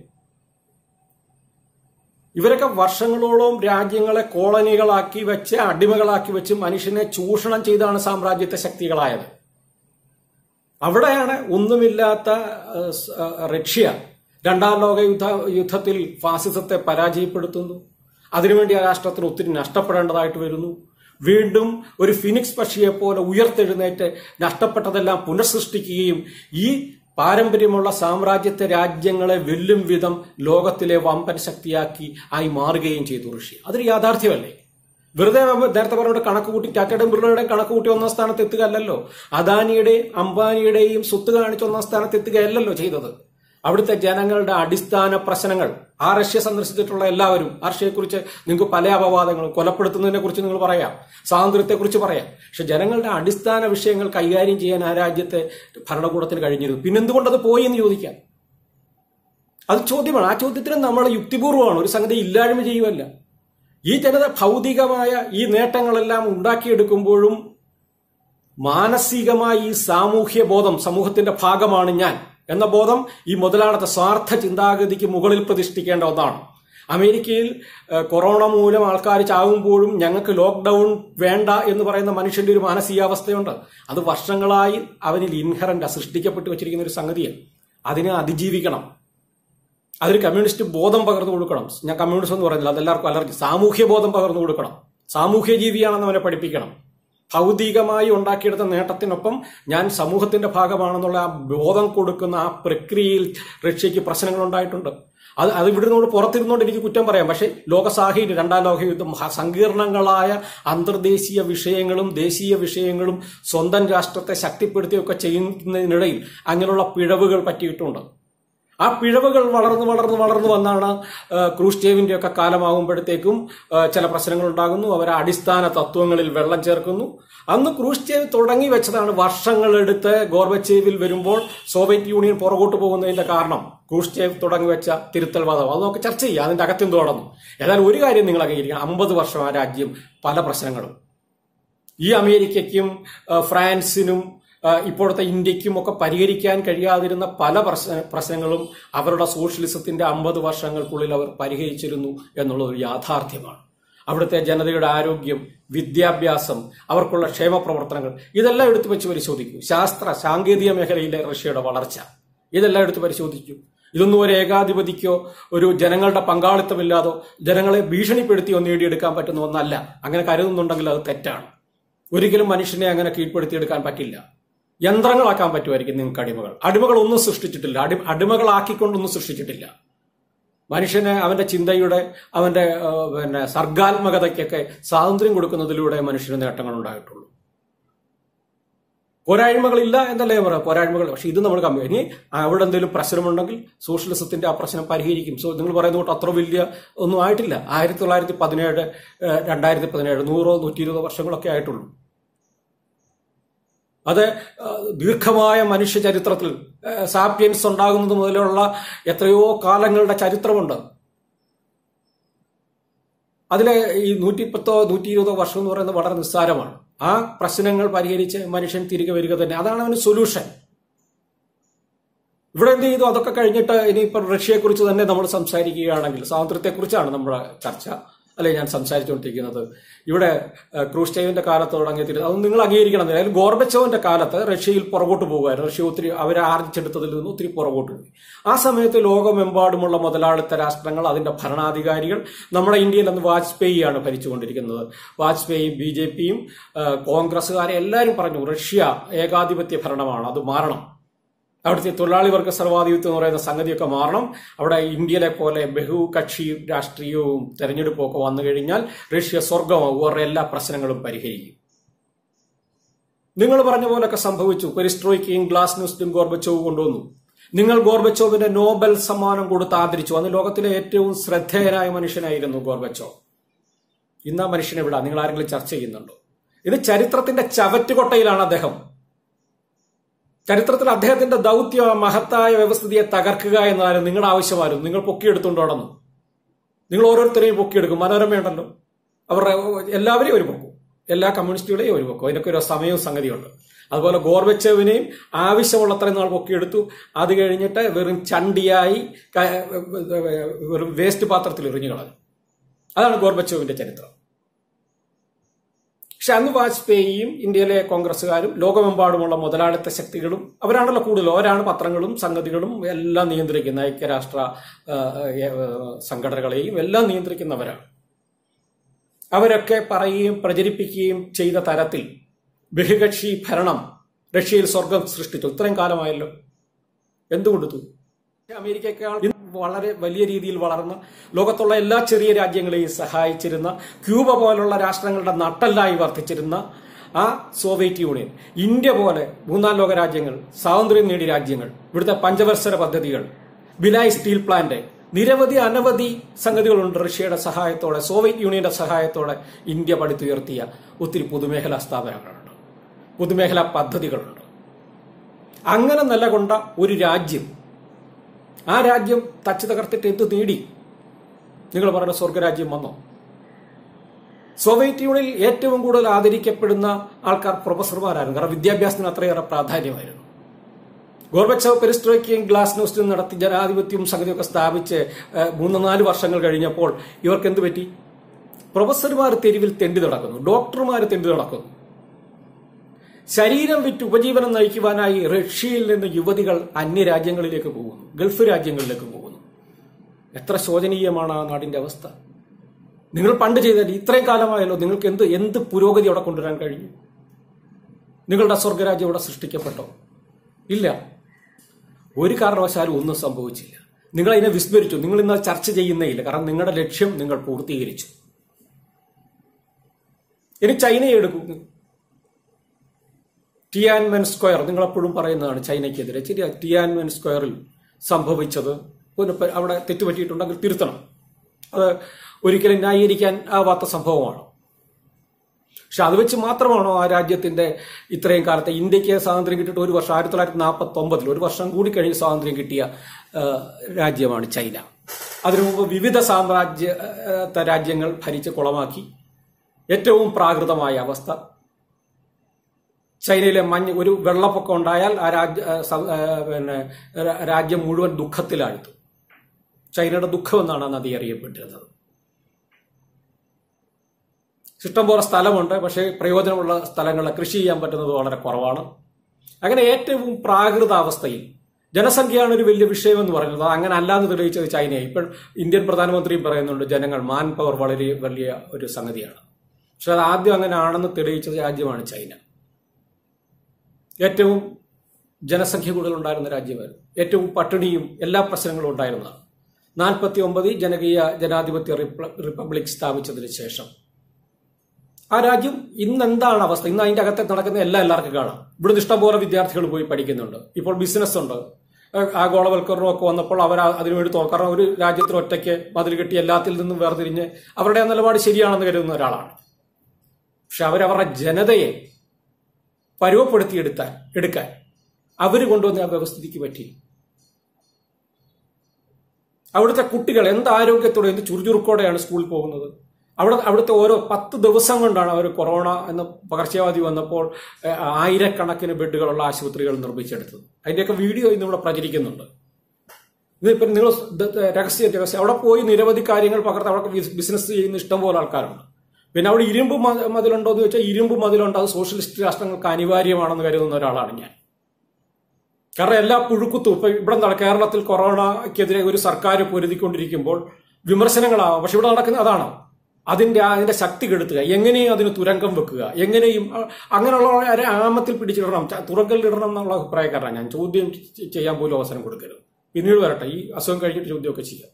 A: ഇവരൊക്കെ വർഷങ്ങളോളം രാജ്യങ്ങളെ കോളനികളാക്കി വെച്ച് അടിമകളാക്കി വെച്ച് മനുഷ്യനെ ചൂഷണം ചെയ്താണ് സാമ്രാജ്യത്വ ശക്തികളായത് അവിടെയാണ് ഒന്നുമില്ലാത്ത ഏഹ്, സ്, ഏഹ്, റഷ്യ രണ്ടാം ലോക യുദ്ധ യുദ്ധത്തിൽ ഫാസിസത്തെ പരാജയപ്പെടുത്തുന്നു അതിനുവേണ്ടി ആ രാഷ്ട്രത്തിന് ഒത്തിരി നഷ്ടപ്പെടേണ്ടതായിട്ട് വരുന്നു വീണ്ടും ഒരു ഫിനിക്സ് പക്ഷിയെ പോലെ ഉയർത്തെഴുന്നേറ്റ് നഷ്ടപ്പെട്ടതെല്ലാം പുനഃസൃഷ്ടിക്കുകയും ഈ പാരമ്പര്യമുള്ള സാമ്രാജ്യത്തെ രാജ്യങ്ങളെ വെല്ലും വിധം ലോകത്തിലെ വമ്പൻ ശക്തിയാക്കി ആയി മാറുകയും ചെയ്തു റഷ്യ അതൊരു യാഥാർത്ഥ്യമല്ലേ വെറുതെ നമ്മ നേരത്തെ പറഞ്ഞ കണക്ക് കൂട്ടി ടാറ്റയുടെയും ബിർളയുടെയും കണക്ക് കൂട്ടി ഒന്നാം സ്ഥാനത്ത് എത്തുകയല്ലല്ലോ അദാനിയുടെയും അംബാനിയുടെയും സ്വത്ത് കാണിച്ച് ഒന്നാം സ്ഥാനത്ത് എത്തുകയല്ലല്ലോ ചെയ്തത് അവിടുത്തെ ജനങ്ങളുടെ അടിസ്ഥാന പ്രശ്നങ്ങൾ ആ റഷ്യ സന്ദർശിച്ചിട്ടുള്ള എല്ലാവരും ആ റഷ്യയെക്കുറിച്ച് നിങ്ങൾക്ക് പല അപവാദങ്ങളും കൊലപ്പെടുത്തുന്നതിനെ കുറിച്ച് നിങ്ങൾ പറയാം സ്വാതന്ത്ര്യത്തെക്കുറിച്ച് പറയാം പക്ഷെ ജനങ്ങളുടെ അടിസ്ഥാന വിഷയങ്ങൾ കൈകാര്യം ചെയ്യാൻ ആ രാജ്യത്തെ ഭരണകൂടത്തിന് കഴിഞ്ഞിരുന്നു പിന്നെന്തുകൊണ്ടത് പോയി എന്ന് ചോദിക്കാം അത് ചോദ്യമാണ് ആ ചോദ്യത്തിന് നമ്മൾ യുക്തിപൂർവ്വമാണ് ഒരു സംഗതി ഇല്ലായ്മ ചെയ്യുമല്ല ഈ ജനത ഭൗതികമായ ഈ നേട്ടങ്ങളെല്ലാം ഉണ്ടാക്കിയെടുക്കുമ്പോഴും മാനസികമായ ഈ സാമൂഹ്യ ബോധം സമൂഹത്തിന്റെ ഭാഗമാണ് ഞാൻ എന്ന ബോധം ഈ മുതലാളത്തെ സ്വാർത്ഥ ചിന്താഗതിക്ക് മുകളിൽ പ്രതിഷ്ഠിക്കേണ്ട ഒന്നാണ് അമേരിക്കയിൽ ഏഹ്, കൊറോണ മൂലം ആൾക്കാർ ചാവുമ്പോഴും ഞങ്ങൾക്ക് ലോക്ക്ഡൌൺ വേണ്ട എന്ന് പറയുന്ന മനുഷ്യന്റെ ഒരു മാനസികാവസ്ഥയുണ്ട് അത് വർഷങ്ങളായി അവനിൽ ഇൻഹറന്റ് സൃഷ്ടിക്കപ്പെട്ട് വെച്ചിരിക്കുന്ന ഒരു സംഗതിയാണ് അതിനെ അതിജീവിക്കണം അതൊരു കമ്മ്യൂണിസ്റ്റ് ബോധം പകർന്നു കൊടുക്കണം ഞാൻ കമ്മ്യൂണിസ്റ്റ് എന്ന് പറയുന്നില്ല അതെല്ലാവർക്കും അലർജി സാമൂഹ്യ ബോധം പകർന്നു കൊടുക്കണം സാമൂഹ്യ ജീവിയാണെന്ന് അവനെ പഠിപ്പിക്കണം ഭൗതികമായി ഉണ്ടാക്കിയെടുത്ത നേട്ടത്തിനൊപ്പം ഞാൻ സമൂഹത്തിന്റെ ഭാഗമാണെന്നുള്ള ആ ബോധം കൊടുക്കുന്ന ആ പ്രക്രിയയിൽ റഷ്യക്ക് പ്രശ്നങ്ങൾ ഉണ്ടായിട്ടുണ്ട് അത് അത് ഇവിടെ നിന്നോട് പുറത്തിരുന്നോണ്ട് എനിക്ക് കുറ്റം പറയാം പക്ഷേ ലോക സാഹചര്യം രണ്ടാം ലോക യുദ്ധം ഹ- സങ്കീർണങ്ങളായ അന്തർദേശീയ വിഷയങ്ങളും ദേശീയ വിഷയങ്ങളും സ്വന്തം രാഷ്ട്രത്തെ ശക്തിപ്പെടുത്തുകയൊക്കെ ചെയ്യുന്നതിനിടയിൽ അങ്ങനെയുള്ള പിഴവുകൾ പറ്റിയിട്ടുണ്ട് ആ പിഴവുകൾ വളർന്ന് വളർന്ന് വളർന്ന് വന്നാണ് ആ, ക്രൂസ്റ്റേവിന്റെ ഒക്കെ കാലമാകുമ്പോഴത്തേക്കും ആ, ചില പ്രശ്നങ്ങൾ ഉണ്ടാകുന്നു അവർ അടിസ്ഥാന തത്വങ്ങളിൽ വെള്ളം ചേർക്കുന്നു അന്ന് ക്രൂസ്റ്റേവ് തുടങ്ങി വെച്ചതാണ് വർഷങ്ങളെടുത്ത് ഗോർബച്ചേവിൽ വരുമ്പോൾ സോവിയറ്റ് യൂണിയൻ പുറകോട്ട് പോകുന്നതിന്റെ കാരണം ക്രൂസ്റ്റേവ് തുടങ്ങി വെച്ച തിരുത്തൽവാദം അത് നമുക്ക് ചർച്ച ചെയ്യാം അതിന്റെ അകത്തെന്ത് നടന്നു ഏതായാലും ഒരു കാര്യം നിങ്ങൾ അംഗീകരിക്കണം അമ്പത് വർഷം ആ രാജ്യം പല പ്രശ്നങ്ങളും ഈ അമേരിക്കയ്ക്കും ആ, ഫ്രാൻസിനും ആ, ഇപ്പോഴത്തെ ഇന്ത്യക്കും ഒക്കെ പരിഹരിക്കാൻ കഴിയാതിരുന്ന പല പ്രശ്ന പ്രശ്നങ്ങളും അവരുടെ സോഷ്യലിസത്തിന്റെ അമ്പത് വർഷങ്ങൾക്കുള്ളിൽ അവർ പരിഹരിച്ചിരുന്നു എന്നുള്ള ഒരു യാഥാർത്ഥ്യമാണ് അവിടുത്തെ ജനതയുടെ ആരോഗ്യം വിദ്യാഭ്യാസം അവർക്കുള്ള ക്ഷേമ പ്രവർത്തനങ്ങൾ ഇതെല്ലാം എടുത്തു വെച്ച് പരിശോധിക്കൂ ശാസ്ത്ര സാങ്കേതിക മേഖലയിലെ റഷ്യയുടെ വളർച്ച ഇതെല്ലാം എടുത്ത് പരിശോധിക്കൂ ഇതൊന്നും ഒരു ഏകാധിപതിക്കോ ഒരു ജനങ്ങളുടെ പങ്കാളിത്തമില്ലാതോ ജനങ്ങളെ ഭീഷണിപ്പെടുത്തിയോ നേടിയെടുക്കാൻ പറ്റുന്ന ഒന്നല്ല അങ്ങനെ കരുതുന്നുണ്ടെങ്കിൽ അത് തെറ്റാണ് ഒരിക്കലും മനുഷ്യനെ അങ്ങനെ കീഴ്പ്പെടുത്തിയെടുക്കാൻ പറ്റില്ല യന്ത്രങ്ങളാക്കാൻ പറ്റുമായിരിക്കും നിങ്ങൾക്ക് അടിമകൾ അടിമകൾ ഒന്നും സൃഷ്ടിച്ചിട്ടില്ല അടി അടിമകളാക്കിക്കൊണ്ടൊന്നും സൃഷ്ടിച്ചിട്ടില്ല മനുഷ്യന് അവന്റെ ചിന്തയുടെ അവന്റെ ആ, പിന്നെ സർഗാത്മകതയ്ക്കൊക്കെ സ്വാതന്ത്ര്യം കൊടുക്കുന്നതിലൂടെ മനുഷ്യന് നേട്ടങ്ങൾ ഉണ്ടായിട്ടുള്ളൂ പോരായ്മകളില്ല എന്നല്ലേ ഞാൻ പറയാം പോരായ്മകൾ പക്ഷെ ഇത് നമ്മൾ കമ്മി ഇനി അവിടെ എന്തെങ്കിലും പ്രശ്നമുണ്ടെങ്കിൽ സോഷ്യലിസത്തിന്റെ ആ പ്രശ്നം പരിഹരിക്കും സോ നിങ്ങൾ പറയുന്ന തൊട്ട് അത്ര വലിയ ഒന്നും ആയിട്ടില്ല ആയിരത്തി തൊള്ളായിരത്തി പതിനേഴ് രണ്ടായിരത്തി പതിനേഴ് നൂറോ നൂറ്റി ഇരുപതോ വർഷങ്ങളൊക്കെ ആയിട്ടുള്ളൂ അത് ആ, ദീർഘമായ മനുഷ്യ ചരിത്രത്തിൽ ആ, സാപ്പിയൻസ് ഉണ്ടാകുന്നത് മുതലുള്ള എത്രയോ കാലങ്ങളുടെ ചരിത്രമുണ്ട് അതിലെ ഈ നൂറ്റിപ്പത്തോ നൂറ്റി ഇരുപതോ വർഷം എന്ന് പറയുന്നത് വളരെ നിസ്സാരമാണ് ആ പ്രശ്നങ്ങൾ പരിഹരിച്ച് മനുഷ്യൻ തിരികെ വരിക തന്നെ അതാണ് അവന് സൊല്യൂഷൻ ഇവിടെ എന്ത് ചെയ്തു അതൊക്കെ കഴിഞ്ഞിട്ട് ഇനിയിപ്പോൾ റഷ്യയെക്കുറിച്ച് തന്നെ നമ്മൾ സംസാരിക്കുകയാണെങ്കിൽ സ്വാതന്ത്ര്യത്തെക്കുറിച്ചാണ് നമ്മുടെ ചർച്ച അല്ലെ ഞാൻ സംസാരിച്ചുകൊണ്ടിരിക്കുന്നത് ഇവിടെ ഏഹ്, ക്രൂസ്റ്റേവിന്റെ കാലത്ത് തുടങ്ങിയ തിരു അത് നിങ്ങൾ അംഗീകരിക്കണം അതായത് ഗോർബച്ചോവിന്റെ കാലത്ത് റഷ്യയിൽ പുറകോട്ട് പോകുമായിരുന്നു റഷ്യ ഒത്തിരി അവരെ ആർജിച്ചെടുത്തതിൽ നിന്ന് ഒത്തിരി പുറകോട്ട് പോയി ആ സമയത്ത് ലോകമെമ്പാടുമുള്ള മുതലാളിത്ത രാഷ്ട്രങ്ങൾ അതിന്റെ ഭരണാധികാരികൾ നമ്മുടെ ഇന്ത്യയിൽ അന്ന് വാജ്പേയിയാണ് ഭരിച്ചുകൊണ്ടിരിക്കുന്നത് വാജ്പേയിയും ബി ജെ പിയും കോൺഗ്രസ്സുകാരെ എല്ലാവരും പറഞ്ഞു റഷ്യ ഏകാധിപത്യ ഭരണമാണ് അത് മാറണം അവിടുത്തെ തൊഴിലാളി വർഗ സർവാധിപത്യം എന്ന് പറയുന്ന സംഗതിയൊക്കെ മാറണം അവിടെ ഇന്ത്യയിലെ പോലെ ബഹുകക്ഷി രാഷ്ട്രീയവും തെരഞ്ഞെടുപ്പും ഒക്കെ വന്നു കഴിഞ്ഞാൽ റഷ്യ സ്വർഗമാവും അവരുടെ എല്ലാ പ്രശ്നങ്ങളും പരിഹരിക്കും നിങ്ങൾ പറഞ്ഞ പോലൊക്കെ സംഭവിച്ചു പെരിസ്ട്രോയ്ക്കയും ഗ്ലാസ് ന്യൂസ്റ്റും ഗോർബച്ചോവും കൊണ്ടുവന്നു നിങ്ങൾ ഗോർബച്ചോവിന്റെ നോബൽ സമ്മാനം കൊടുത്ത് ആദരിച്ചു അന്ന് ലോകത്തിലെ ഏറ്റവും ശ്രദ്ധേയനായ മനുഷ്യനായിരുന്നു ഗോർബച്ചോ ഇന്ന് ആ മനുഷ്യനെ വിടാം നിങ്ങൾ ആരെങ്കിലും ചർച്ച ചെയ്യുന്നുണ്ടോ ഇത് ചരിത്രത്തിന്റെ ചവറ്റുകൊട്ടയിലാണ് അദ്ദേഹം ചരിത്രത്തിൽ അദ്ദേഹത്തിന്റെ ദൗത്യം ആ മഹത്തായ വ്യവസ്ഥിതിയെ തകർക്കുക എന്നതായിരുന്നു നിങ്ങളുടെ ആവശ്യമായിരുന്നു നിങ്ങൾ പൊക്കിയെടുത്തുകൊണ്ട് നടന്നു നിങ്ങൾ ഓരോരുത്തരെയും പൊക്കിയെടുക്കും മനോരമയുണ്ടല്ലോ അവരുടെ എല്ലാവരെയും ഒരു പൊക്കും എല്ലാ കമ്മ്യൂണിസ്റ്റുകളെയും ഒരു പൊക്കും അതിനൊക്കെ ഒരു സമയവും സംഗതിയുണ്ട് അതുപോലെ ഗോർബച്ചവിനെയും ആവശ്യമുള്ളത്രയും നാൾ പൊക്കിയെടുത്തു അത് കഴിഞ്ഞിട്ട് വെറും ചണ്ടിയായി ക- വെറും വേസ്റ്റ് പാത്രത്തിൽ എറിഞ്ഞു കളഞ്ഞു അതാണ് ഗോർബച്ചോവിന്റെ ചരിത്രം പക്ഷെ അന്ന് വാജ്പേയിയും ഇന്ത്യയിലെ കോൺഗ്രസ്സുകാരും ലോകമെമ്പാടുമുള്ള മുതലാളിത്ത ശക്തികളും അവരാണല്ലോ കൂടുതൽ അവരാണ് പത്രങ്ങളും സംഗതികളും എല്ലാം നിയന്ത്രിക്കുന്ന ഐക്യരാഷ്ട്ര ആ, ഏ, സംഘടനകളെയും എല്ലാം നിയന്ത്രിക്കുന്നവരാണ് അവരൊക്കെ പറയുകയും പ്രചരിപ്പിക്കുകയും ചെയ്ത തരത്തിൽ ബഹുകക്ഷി ഭരണം റഷ്യയിൽ സ്വർഗം സൃഷ്ടിച്ചു ഇത്രയും കാലമായല്ലോ എന്തുകൊണ്ട് തോന്നി അമേരിക്കയേക്കാൾ ഇന്ന് വളരെ വലിയ രീതിയിൽ വളർന്ന ലോകത്തുള്ള എല്ലാ ചെറിയ രാജ്യങ്ങളെയും സഹായിച്ചിരുന്ന ക്യൂബ പോലുള്ള രാഷ്ട്രങ്ങളുടെ നട്ടല്ലായി വർദ്ധിച്ചിരുന്ന ആ സോവിയറ്റ് യൂണിയൻ ഇന്ത്യ പോലെ മൂന്നാം ലോക രാജ്യങ്ങൾ സ്വാതന്ത്ര്യം നേടിയ രാജ്യങ്ങൾ ഇവിടുത്തെ പഞ്ചവത്സര പദ്ധതികൾ ബിലായ് സ്റ്റീൽ പ്ലാന്റ് നിരവധി അനവധി സംഗതികളുണ്ട് റഷ്യയുടെ സഹായത്തോടെ സോവിയറ്റ് യൂണിയന്റെ സഹായത്തോടെ ഇന്ത്യ പടുത്തുയർത്തിയ ഒത്തിരി പൊതുമേഖലാ സ്ഥാപനങ്ങളുണ്ട് പൊതുമേഖലാ പദ്ധതികളുണ്ട് അങ്ങനെ നിലകൊണ്ട ഒരു രാജ്യം ആ രാജ്യം തച്ചു തകർത്തിട്ട് എന്ത് നേടി നിങ്ങൾ പറയുന്ന സ്വർഗരാജ്യം വന്നോ സോവിയറ്റ് യൂണിയനിൽ ഏറ്റവും കൂടുതൽ ആദരിക്കപ്പെടുന്ന ആൾക്കാർ പ്രൊഫസർമാരായിരുന്നു കാരണം വിദ്യാഭ്യാസത്തിന് അത്രയേറെ പ്രാധാന്യമായിരുന്നു ഗോർബച്ചവ് പെരിസ്ട്രോയ്ക്കയും ഗ്ലാസ് നോസ്റ്റും നടത്തി ജനാധിപത്യവും സംഗതിയൊക്കെ സ്ഥാപിച്ച് ഏഹ്, മൂന്ന് നാല് വർഷങ്ങൾ കഴിഞ്ഞപ്പോൾ ഇവർക്ക് എന്ത് പറ്റി പ്രൊഫസർമാർ തെരുവിൽ തെണ്ടി നടക്കുന്നു ഡോക്ടർമാർ തെണ്ടി നടക്കുന്നു ശരീരം വിറ്റ് ഉപജീവനം നയിക്കുവാനായി റഷ്യയിൽ നിന്ന് യുവതികൾ അന്യരാജ്യങ്ങളിലേക്ക് പോകുന്നു ഗൾഫ് രാജ്യങ്ങളിലേക്ക് പോകുന്നു എത്ര ശോചനീയമാണ് ആ നാടിന്റെ അവസ്ഥ നിങ്ങൾ പണ്ട് ചെയ്താൽ ഇത്രയും കാലമായല്ലോ നിങ്ങൾക്ക് എന്ത് എന്ത് പുരോഗതി അവിടെ കൊണ്ടുവരാൻ കഴിഞ്ഞു നിങ്ങളുടെ സ്വർഗരാജ്യം ഇവിടെ സൃഷ്ടിക്കപ്പെട്ടോ ഇല്ല ഒരു കാരണവശാലും ഒന്നും സംഭവിച്ചില്ല നിങ്ങൾ അതിനെ വിസ്മരിച്ചു നിങ്ങൾ ഇന്ന് അത് ചർച്ച ചെയ്യുന്നേ ഇല്ല കാരണം നിങ്ങളുടെ ലക്ഷ്യം നിങ്ങൾ പൂർത്തീകരിച്ചു ഇനി ചൈനയെ എടുക്കൂ ടിയാൻമെൻ സ്ക്വയർ നിങ്ങൾ എപ്പോഴും പറയുന്നതാണ് ചൈനയ്ക്കെതിരെ ശരി ടിയാൻമെൻ സ്ക്വയറിൽ സംഭവിച്ചത് പിന്നെ പ- അവിടെ തെറ്റുപറ്റിയിട്ടുണ്ടെങ്കിൽ തിരുത്തണം അത് ഒരിക്കലും ന്യായീകരിക്കാൻ ആവാത്ത സംഭവമാണ് പക്ഷെ അത് വെച്ച് മാത്രമാണോ ആ രാജ്യത്തിന്റെ ഇത്രയും കാലത്തെ ഇന്ത്യക്ക് സ്വാതന്ത്ര്യം കിട്ടിയിട്ട് ഒരു വർഷം ആയിരത്തി തൊള്ളായിരത്തി നാൽപ്പത്തി ഒമ്പതിൽ ഒരു വർഷം കൂടി കഴിഞ്ഞ് സ്വാതന്ത്ര്യം കിട്ടിയ ആ, രാജ്യമാണ് ചൈന അതിനു മുമ്പ് വിവിധ സാമ്രാജ്യ ആ, രാജ്യങ്ങൾ ഭരിച്ച് കുളമാക്കി ഏറ്റവും പ്രാകൃതമായ അവസ്ഥ ചൈനയിലെ മഞ്ഞ് ഒരു വെള്ളപ്പൊക്കം ഉണ്ടായാൽ ആ രാജ്യ ആ, സം- ആ, പിന്നെ രാ- രാജ്യം മുഴുവൻ ദുഃഖത്തിലാഴ്ത്തു ചൈനയുടെ ദുഃഖം എന്നാണ് ആ നദി അറിയപ്പെട്ടിരുന്നത് ഇഷ്ടംപോലെ സ്ഥലമുണ്ട് പക്ഷേ പ്രയോജനമുള്ള സ്ഥലങ്ങളിൽ കൃഷി ചെയ്യാൻ പറ്റുന്നത് വളരെ കുറവാണ് അങ്ങനെ ഏറ്റവും പ്രാകൃത അവസ്ഥയിൽ ജനസംഖ്യയാണ് ഒരു വലിയ വിഷയം എന്ന് പറയുന്നത് അത് അങ്ങനെ അല്ലാന്ന് തെളിയിച്ചത് ചൈനയെ ഇപ്പോൾ ഇന്ത്യൻ പ്രധാനമന്ത്രിയും പറയുന്നുണ്ട് ജനങ്ങൾ മാൻ പവർ വളരെ വലിയ ഒരു സംഗതിയാണ് പക്ഷെ അത് ആദ്യം അങ്ങനെ ആണെന്ന് തെളിയിച്ചത് രാജ്യമാണ് ചൈന ഏറ്റവും ജനസംഖ്യ കൂടുതലുണ്ടായിരുന്ന രാജ്യമായിരുന്നു ഏറ്റവും പട്ടിണിയും എല്ലാ പ്രശ്നങ്ങളും ഉണ്ടായിരുന്നതാണ് നാൽപ്പത്തി ഒമ്പതിൽ ജനകീയ ജനാധിപത്യ റിപ്പ- റിപ്പബ്ലിക് സ്ഥാപിച്ചതിന് ശേഷം ആ രാജ്യം ഇന്ന് എന്താണ് അവസ്ഥ ഇന്ന് അതിന്റെ അകത്ത് നടക്കുന്ന എല്ലാം എല്ലാവർക്കും കാണാം ഇവിടുന്ന് ഇഷ്ടംപോലെ വിദ്യാർത്ഥികൾ പോയി പഠിക്കുന്നുണ്ട് ഇപ്പോൾ ബിസിനസ് ഉണ്ട് ഏഹ് ആഗോളവൽക്കരണം ഒക്കെ വന്നപ്പോൾ അവർ ആ- അതിനുവേണ്ടി തോന്നും കാരണം ഒരു രാജ്യത്തിന് ഒറ്റയ്ക്ക് മതിൽ കെട്ടി എല്ലാത്തിൽ നിന്നും വേർതിരിഞ്ഞ് അവരുടെ ആ നിലപാട് ശരിയാണെന്ന് കരുതുന്ന ഒരാളാണ് പക്ഷെ അവരവരുടെ ജനതയെ പരുവപ്പെടുത്തിയെടുത്താൻ എടുക്കാൻ അവർ കൊണ്ടുവന്ന ആ വ്യവസ്ഥിതിക്ക് പറ്റി അവിടുത്തെ കുട്ടികൾ എന്ത് ആരോഗ്യത്തോടെ എന്ത് ചുറുചുറുക്കോടെയാണ് സ്കൂളിൽ പോകുന്നത് അവിടെ അവിടുത്തെ ഓരോ പത്ത് ദിവസം കൊണ്ടാണ് അവർ കൊറോണ എന്ന പകർച്ചവ്യാധി വന്നപ്പോൾ ഏഹ്, ആയിരക്കണക്കിന് ബെഡുകളുള്ള ആശുപത്രികൾ നിർമ്മിച്ചെടുത്തത് അതിന്റെയൊക്കെ വീഡിയോ ഇന്ന് ഇവിടെ പ്രചരിക്കുന്നുണ്ട് ഇതിപ്പം നിങ്ങൾ രഹസ്യ രഹസ്യം അവിടെ പോയി നിരവധി കാര്യങ്ങൾ പകർത്ത് അവിടെ ബിസിനസ് ചെയ്യുന്ന ഇഷ്ടംപോലെ ആൾക്കാരുണ്ട് പിന്നെ അവിടെ ഇരുമ്പ് മ- മതിലുണ്ടോ എന്ന് ചോദിച്ചാൽ ഇരുമ്പ് മതിലുണ്ട് അത് സോഷ്യലിസ്റ്റ് രാഷ്ട്രങ്ങൾക്ക് അനിവാര്യമാണെന്ന് കരുതുന്ന ഒരാളാണ് ഞാൻ കാരണം എല്ലാ പുഴുക്കുത്തും ഇപ്പൊ ഇവിടെ നട കേരളത്തിൽ കൊറോണയ്ക്കെതിരെ ഒരു സർക്കാർ പൊരുതിക്കൊണ്ടിരിക്കുമ്പോൾ വിമർശനങ്ങളാവാം പക്ഷെ ഇവിടെ നടക്കുന്നത് അതാണ് അതിന്റെ ആ- അതിന്റെ ശക്തി കെടുത്തുക എങ്ങനെയും അതിന് തുരങ്കം വെക്കുക എങ്ങനെയും അ- അങ്ങനെയുള്ള ഒരു ആമത്തിൽ പിടിച്ചിടണം ച- തുറങ്കലിടണം എന്നുള്ള അഭിപ്രായക്കാരനാണ് ഞാൻ ചോദ്യം ചെ- ചെയ്യാൻ പോലും അവസരം കൊടുക്കരുത് പിന്നീട് വരട്ടെ ഈ അസുഖം കഴിഞ്ഞിട്ട് ചോദ്യമൊക്കെ ചെയ്യാം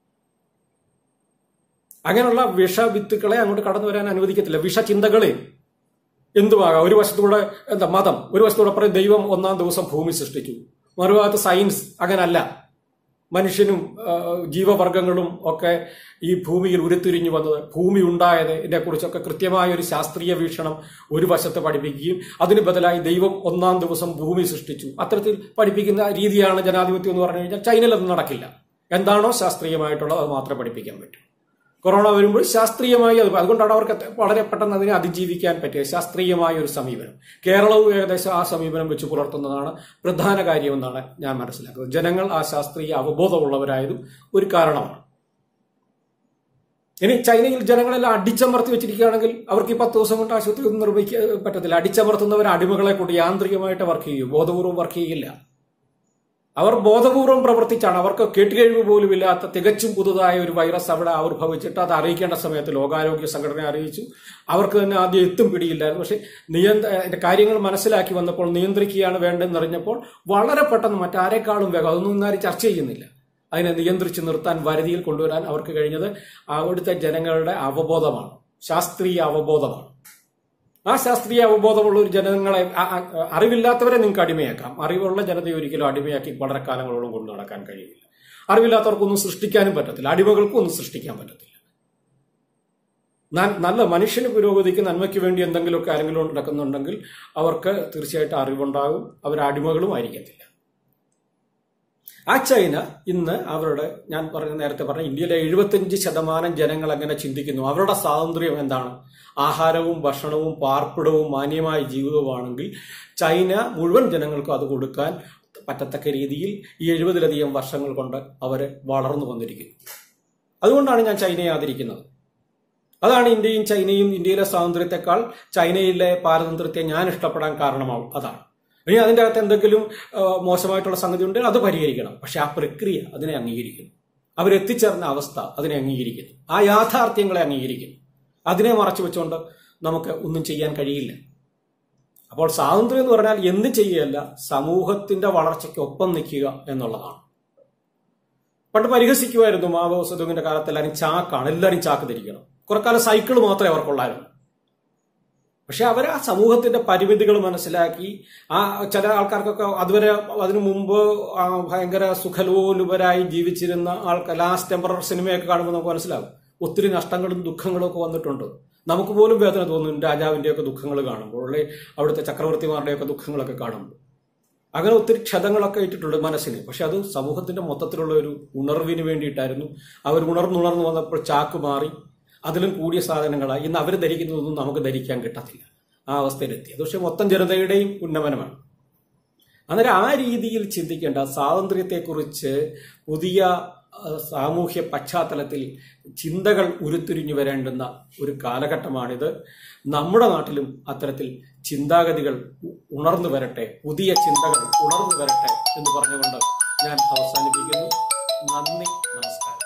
A: അങ്ങനെയുള്ള വിഷവിത്തുക്കളെ അങ്ങോട്ട് കടന്നു വരാൻ അനുവദിക്കത്തില്ല വിഷചിന്തകളെ എന്തുവാകാം ഒരു വശത്തൂടെ എന്താ മതം ഒരു വശത്തൂടെ പറയും ദൈവം ഒന്നാം ദിവസം ഭൂമി സൃഷ്ടിച്ചു മറുഭാഗത്ത് സയൻസ് അങ്ങനല്ല മനുഷ്യനും ആ, ജീവവർഗങ്ങളും ഒക്കെ ഈ ഭൂമിയിൽ ഉരുത്തിരിഞ്ഞു വന്നത് ഭൂമി ഉണ്ടായത് ഇതിനെക്കുറിച്ചൊക്കെ കൃത്യമായ ഒരു ശാസ്ത്രീയ വീക്ഷണം ഒരു വശത്ത് പഠിപ്പിക്കുകയും അതിന് ബദലായി ദൈവം ഒന്നാം ദിവസം ഭൂമി സൃഷ്ടിച്ചു അത്തരത്തിൽ പഠിപ്പിക്കുന്ന രീതിയാണ് ജനാധിപത്യം എന്ന് പറഞ്ഞു കഴിഞ്ഞാൽ ചൈനയിൽ അത് നടക്കില്ല എന്താണോ ശാസ്ത്രീയമായിട്ടുള്ളത് അത് മാത്രമേ പഠിപ്പിക്കാൻ പറ്റൂ കൊറോണ വരുമ്പോൾ ശാസ്ത്രീയമായി അത് അതുകൊണ്ടാണ് അവർക്ക് വളരെ പെട്ടെന്ന് അതിനെ അതിജീവിക്കാൻ പറ്റിയ ശാസ്ത്രീയമായ ഒരു സമീപനം കേരളവും ഏകദേശം ആ സമീപനം വെച്ച് പുലർത്തുന്നതാണ് പ്രധാന കാര്യമെന്നാണ് ഞാൻ മനസ്സിലാക്കുന്നത് ജനങ്ങൾ ആ ശാസ്ത്രീയ അവബോധമുള്ളവരായതും ഒരു കാരണമാണ് ഇനി ചൈനയിൽ ജനങ്ങളെല്ലാം അടിച്ചമർത്തി വെച്ചിരിക്കുകയാണെങ്കിൽ അവർക്ക് ഈ പത്ത് ദിവസം കൊണ്ട് ആശുപത്രി ഒന്നും നിർമ്മിക്കാൻ പറ്റത്തില്ല അടിച്ചമർത്തുന്നവർ അടിമകളെ കൊണ്ട് യാന്ത്രികമായിട്ട് വർക്ക് ചെയ്യും ബോധപൂർവ്വം വർക്ക് ചെയ്യില്ല അവർ ബോധപൂർവം പ്രവർത്തിച്ചാണ് അവർക്ക് കേട്ടുകഴിവ് പോലും ഇല്ലാത്ത തികച്ചും പുതുതായ ഒരു വൈറസ് അവിടെ ആവിർഭവിച്ചിട്ട് അത് അറിയിക്കേണ്ട സമയത്ത് ലോകാരോഗ്യ സംഘടന അറിയിച്ചു അവർക്ക് തന്നെ ആദ്യം എത്തും പിടിയില്ലായിരുന്നു പക്ഷെ നിയന്ത്ര അതിന്റെ കാര്യങ്ങൾ മനസ്സിലാക്കി വന്നപ്പോൾ നിയന്ത്രിക്കുകയാണ് വേണ്ടതെന്ന് അറിഞ്ഞപ്പോൾ വളരെ പെട്ടെന്ന് മറ്റാരെക്കാളും വേഗം അതൊന്നും ഇന്നാരും ചർച്ച ചെയ്യുന്നില്ല അതിനെ നിയന്ത്രിച്ച് നിർത്താൻ വരുതിയിൽ കൊണ്ടുവരാൻ അവർക്ക് കഴിഞ്ഞത് അവിടുത്തെ ജനങ്ങളുടെ അവബോധമാണ് ശാസ്ത്രീയ അവബോധമാണ് ആ ശാസ്ത്രീയ അവബോധമുള്ള ഒരു ജനങ്ങളെ ആ- ആ- അറിവില്ലാത്തവരെ നിങ്ങൾക്ക് അടിമയാക്കാം അറിവുള്ള ജനതയെ ഒരിക്കലും അടിമയാക്കി വളരെ കാലങ്ങളോളം കൊണ്ടു നടക്കാൻ കഴിയില്ല അറിവില്ലാത്തവർക്കൊന്നും സൃഷ്ടിക്കാനും പറ്റത്തില്ല അടിമകൾക്കും ഒന്നും സൃഷ്ടിക്കാൻ പറ്റത്തില്ല ന- നല്ല മനുഷ്യന് പുരോഗതിക്ക് നന്മയ്ക്ക് വേണ്ടി എന്തെങ്കിലുമൊക്കെ ആരെങ്കിലും നടക്കുന്നുണ്ടെങ്കിൽ അവർക്ക് തീർച്ചയായിട്ടും അറിവുണ്ടാകും അവർ അടിമകളും ആയിരിക്കത്തില്ല ആ ചൈന ഇന്ന് അവരുടെ ഞാൻ പറഞ്ഞ നേരത്തെ പറഞ്ഞ ഇന്ത്യയിലെ എഴുപത്തിയഞ്ച് ശതമാനം ജനങ്ങൾ എങ്ങനെ ചിന്തിക്കുന്നു അവരുടെ സ്വാതന്ത്ര്യം എന്താണ് ആഹാരവും ഭക്ഷണവും പാർപ്പിടവും മാന്യമായ ജീവിതവുമാണെങ്കിൽ ചൈന മുഴുവൻ ജനങ്ങൾക്കും അത് കൊടുക്കാൻ പറ്റത്തക്ക രീതിയിൽ ഈ എഴുപതിലധികം വർഷങ്ങൾ കൊണ്ട് അവർ വളർന്നു വന്നിരിക്കുന്നു അതുകൊണ്ടാണ് ഞാൻ ചൈനയെ ആദരിക്കുന്നത് അതാണ് ഇന്ത്യയും ചൈനയും ഇന്ത്യയിലെ സ്വാതന്ത്ര്യത്തെക്കാൾ ചൈനയിലെ പാരതന്ത്ര്യത്തെ ഞാൻ ഇഷ്ടപ്പെടാൻ കാരണമാവും അതാണ് ഇനി അതിൻ്റെ അകത്ത് എന്തെങ്കിലും ആ, മോശമായിട്ടുള്ള സംഗതി ഉണ്ടെങ്കിൽ അത് പരിഹരിക്കണം പക്ഷെ ആ പ്രക്രിയ അതിനെ അംഗീകരിക്കുന്നു അവരെത്തിച്ചേർന്ന അവസ്ഥ അതിനെ അംഗീകരിക്കുന്നു ആ യാഥാർത്ഥ്യങ്ങളെ അംഗീകരിക്കുന്നു അതിനെ മറച്ചു വെച്ചുകൊണ്ട് നമുക്ക് ഒന്നും ചെയ്യാൻ കഴിയില്ല അപ്പോൾ സ്വാതന്ത്ര്യം എന്ന് പറഞ്ഞാൽ എന്ത് ചെയ്യുകയല്ല സമൂഹത്തിന്റെ വളർച്ചയ്ക്ക് ഒപ്പം നിൽക്കുക എന്നുള്ളതാണ് പണ്ട് പരിഹസിക്കുമായിരുന്നു മാവോ സദുവിന്റെ കാലത്ത് എല്ലാവരും ചാക്കാണ് എല്ലാവരും ചാക്ക് ധരിക്കണം കുറെ കാലം സൈക്കിൾ മാത്രമേ അവർക്കുള്ളായിരുന്നു പക്ഷെ അവർ ആ സമൂഹത്തിന്റെ പരിമിതികൾ മനസ്സിലാക്കി ആ ചില ആൾക്കാർക്കൊക്കെ അതുവരെ അതിനു മുമ്പ് ആ ഭയങ്കര സുഖലോലുപരായി ജീവിച്ചിരുന്ന ആൾക്കാർ ലാസ്റ്റ് ടെമ്പറർ സിനിമയൊക്കെ കാണുമ്പോൾ നമുക്ക് മനസ്സിലാവും ഒത്തിരി നഷ്ടങ്ങളും ദുഃഖങ്ങളും ഒക്കെ വന്നിട്ടുണ്ട് നമുക്ക് പോലും വേദന തോന്നും രാജാവിന്റെയൊക്കെ ദുഃഖങ്ങൾ കാണുമ്പോൾ അല്ലെ അവിടുത്തെ ചക്രവർത്തിമാരുടെയൊക്കെ ദുഃഖങ്ങളൊക്കെ കാണുമ്പോൾ അങ്ങനെ ഒത്തിരി ക്ഷതങ്ങളൊക്കെ ഇട്ടിട്ടുണ്ട് മനസ്സിന് പക്ഷെ അത് സമൂഹത്തിന്റെ മൊത്തത്തിലുള്ള ഒരു ഉണർവിന് വേണ്ടിയിട്ടായിരുന്നു അവർ ഉണർന്നുണർന്നു വന്നപ്പോൾ ചാക്ക് മാറി അതിലും കൂടിയ സാധനങ്ങളായി ഇന്ന് അവർ ധരിക്കുന്നതൊന്നും നമുക്ക് ധരിക്കാൻ കിട്ടത്തില്ല ആ അവസ്ഥയിലെത്തി അത് പക്ഷെ മൊത്തം ജനതയുടെയും ഉന്നമനമാണ് അന്നേരം ആ രീതിയിൽ ചിന്തിക്കേണ്ട സ്വാതന്ത്ര്യത്തെക്കുറിച്ച് പുതിയ അഹ്, സാമൂഹ്യ പശ്ചാത്തലത്തിൽ ചിന്തകൾ ഉരുത്തിരിഞ്ഞു വരേണ്ടുന്ന ഒരു കാലഘട്ടമാണിത് നമ്മുടെ നാട്ടിലും അത്തരത്തിൽ ചിന്താഗതികൾ ഉ- ഉണർന്നു വരട്ടെ പുതിയ ചിന്തകൾ ഉണർന്നു വരട്ടെ എന്ന് പറഞ്ഞുകൊണ്ട് ഞാൻ അവസാനിപ്പിക്കുന്നു നന്ദി നമസ്കാരം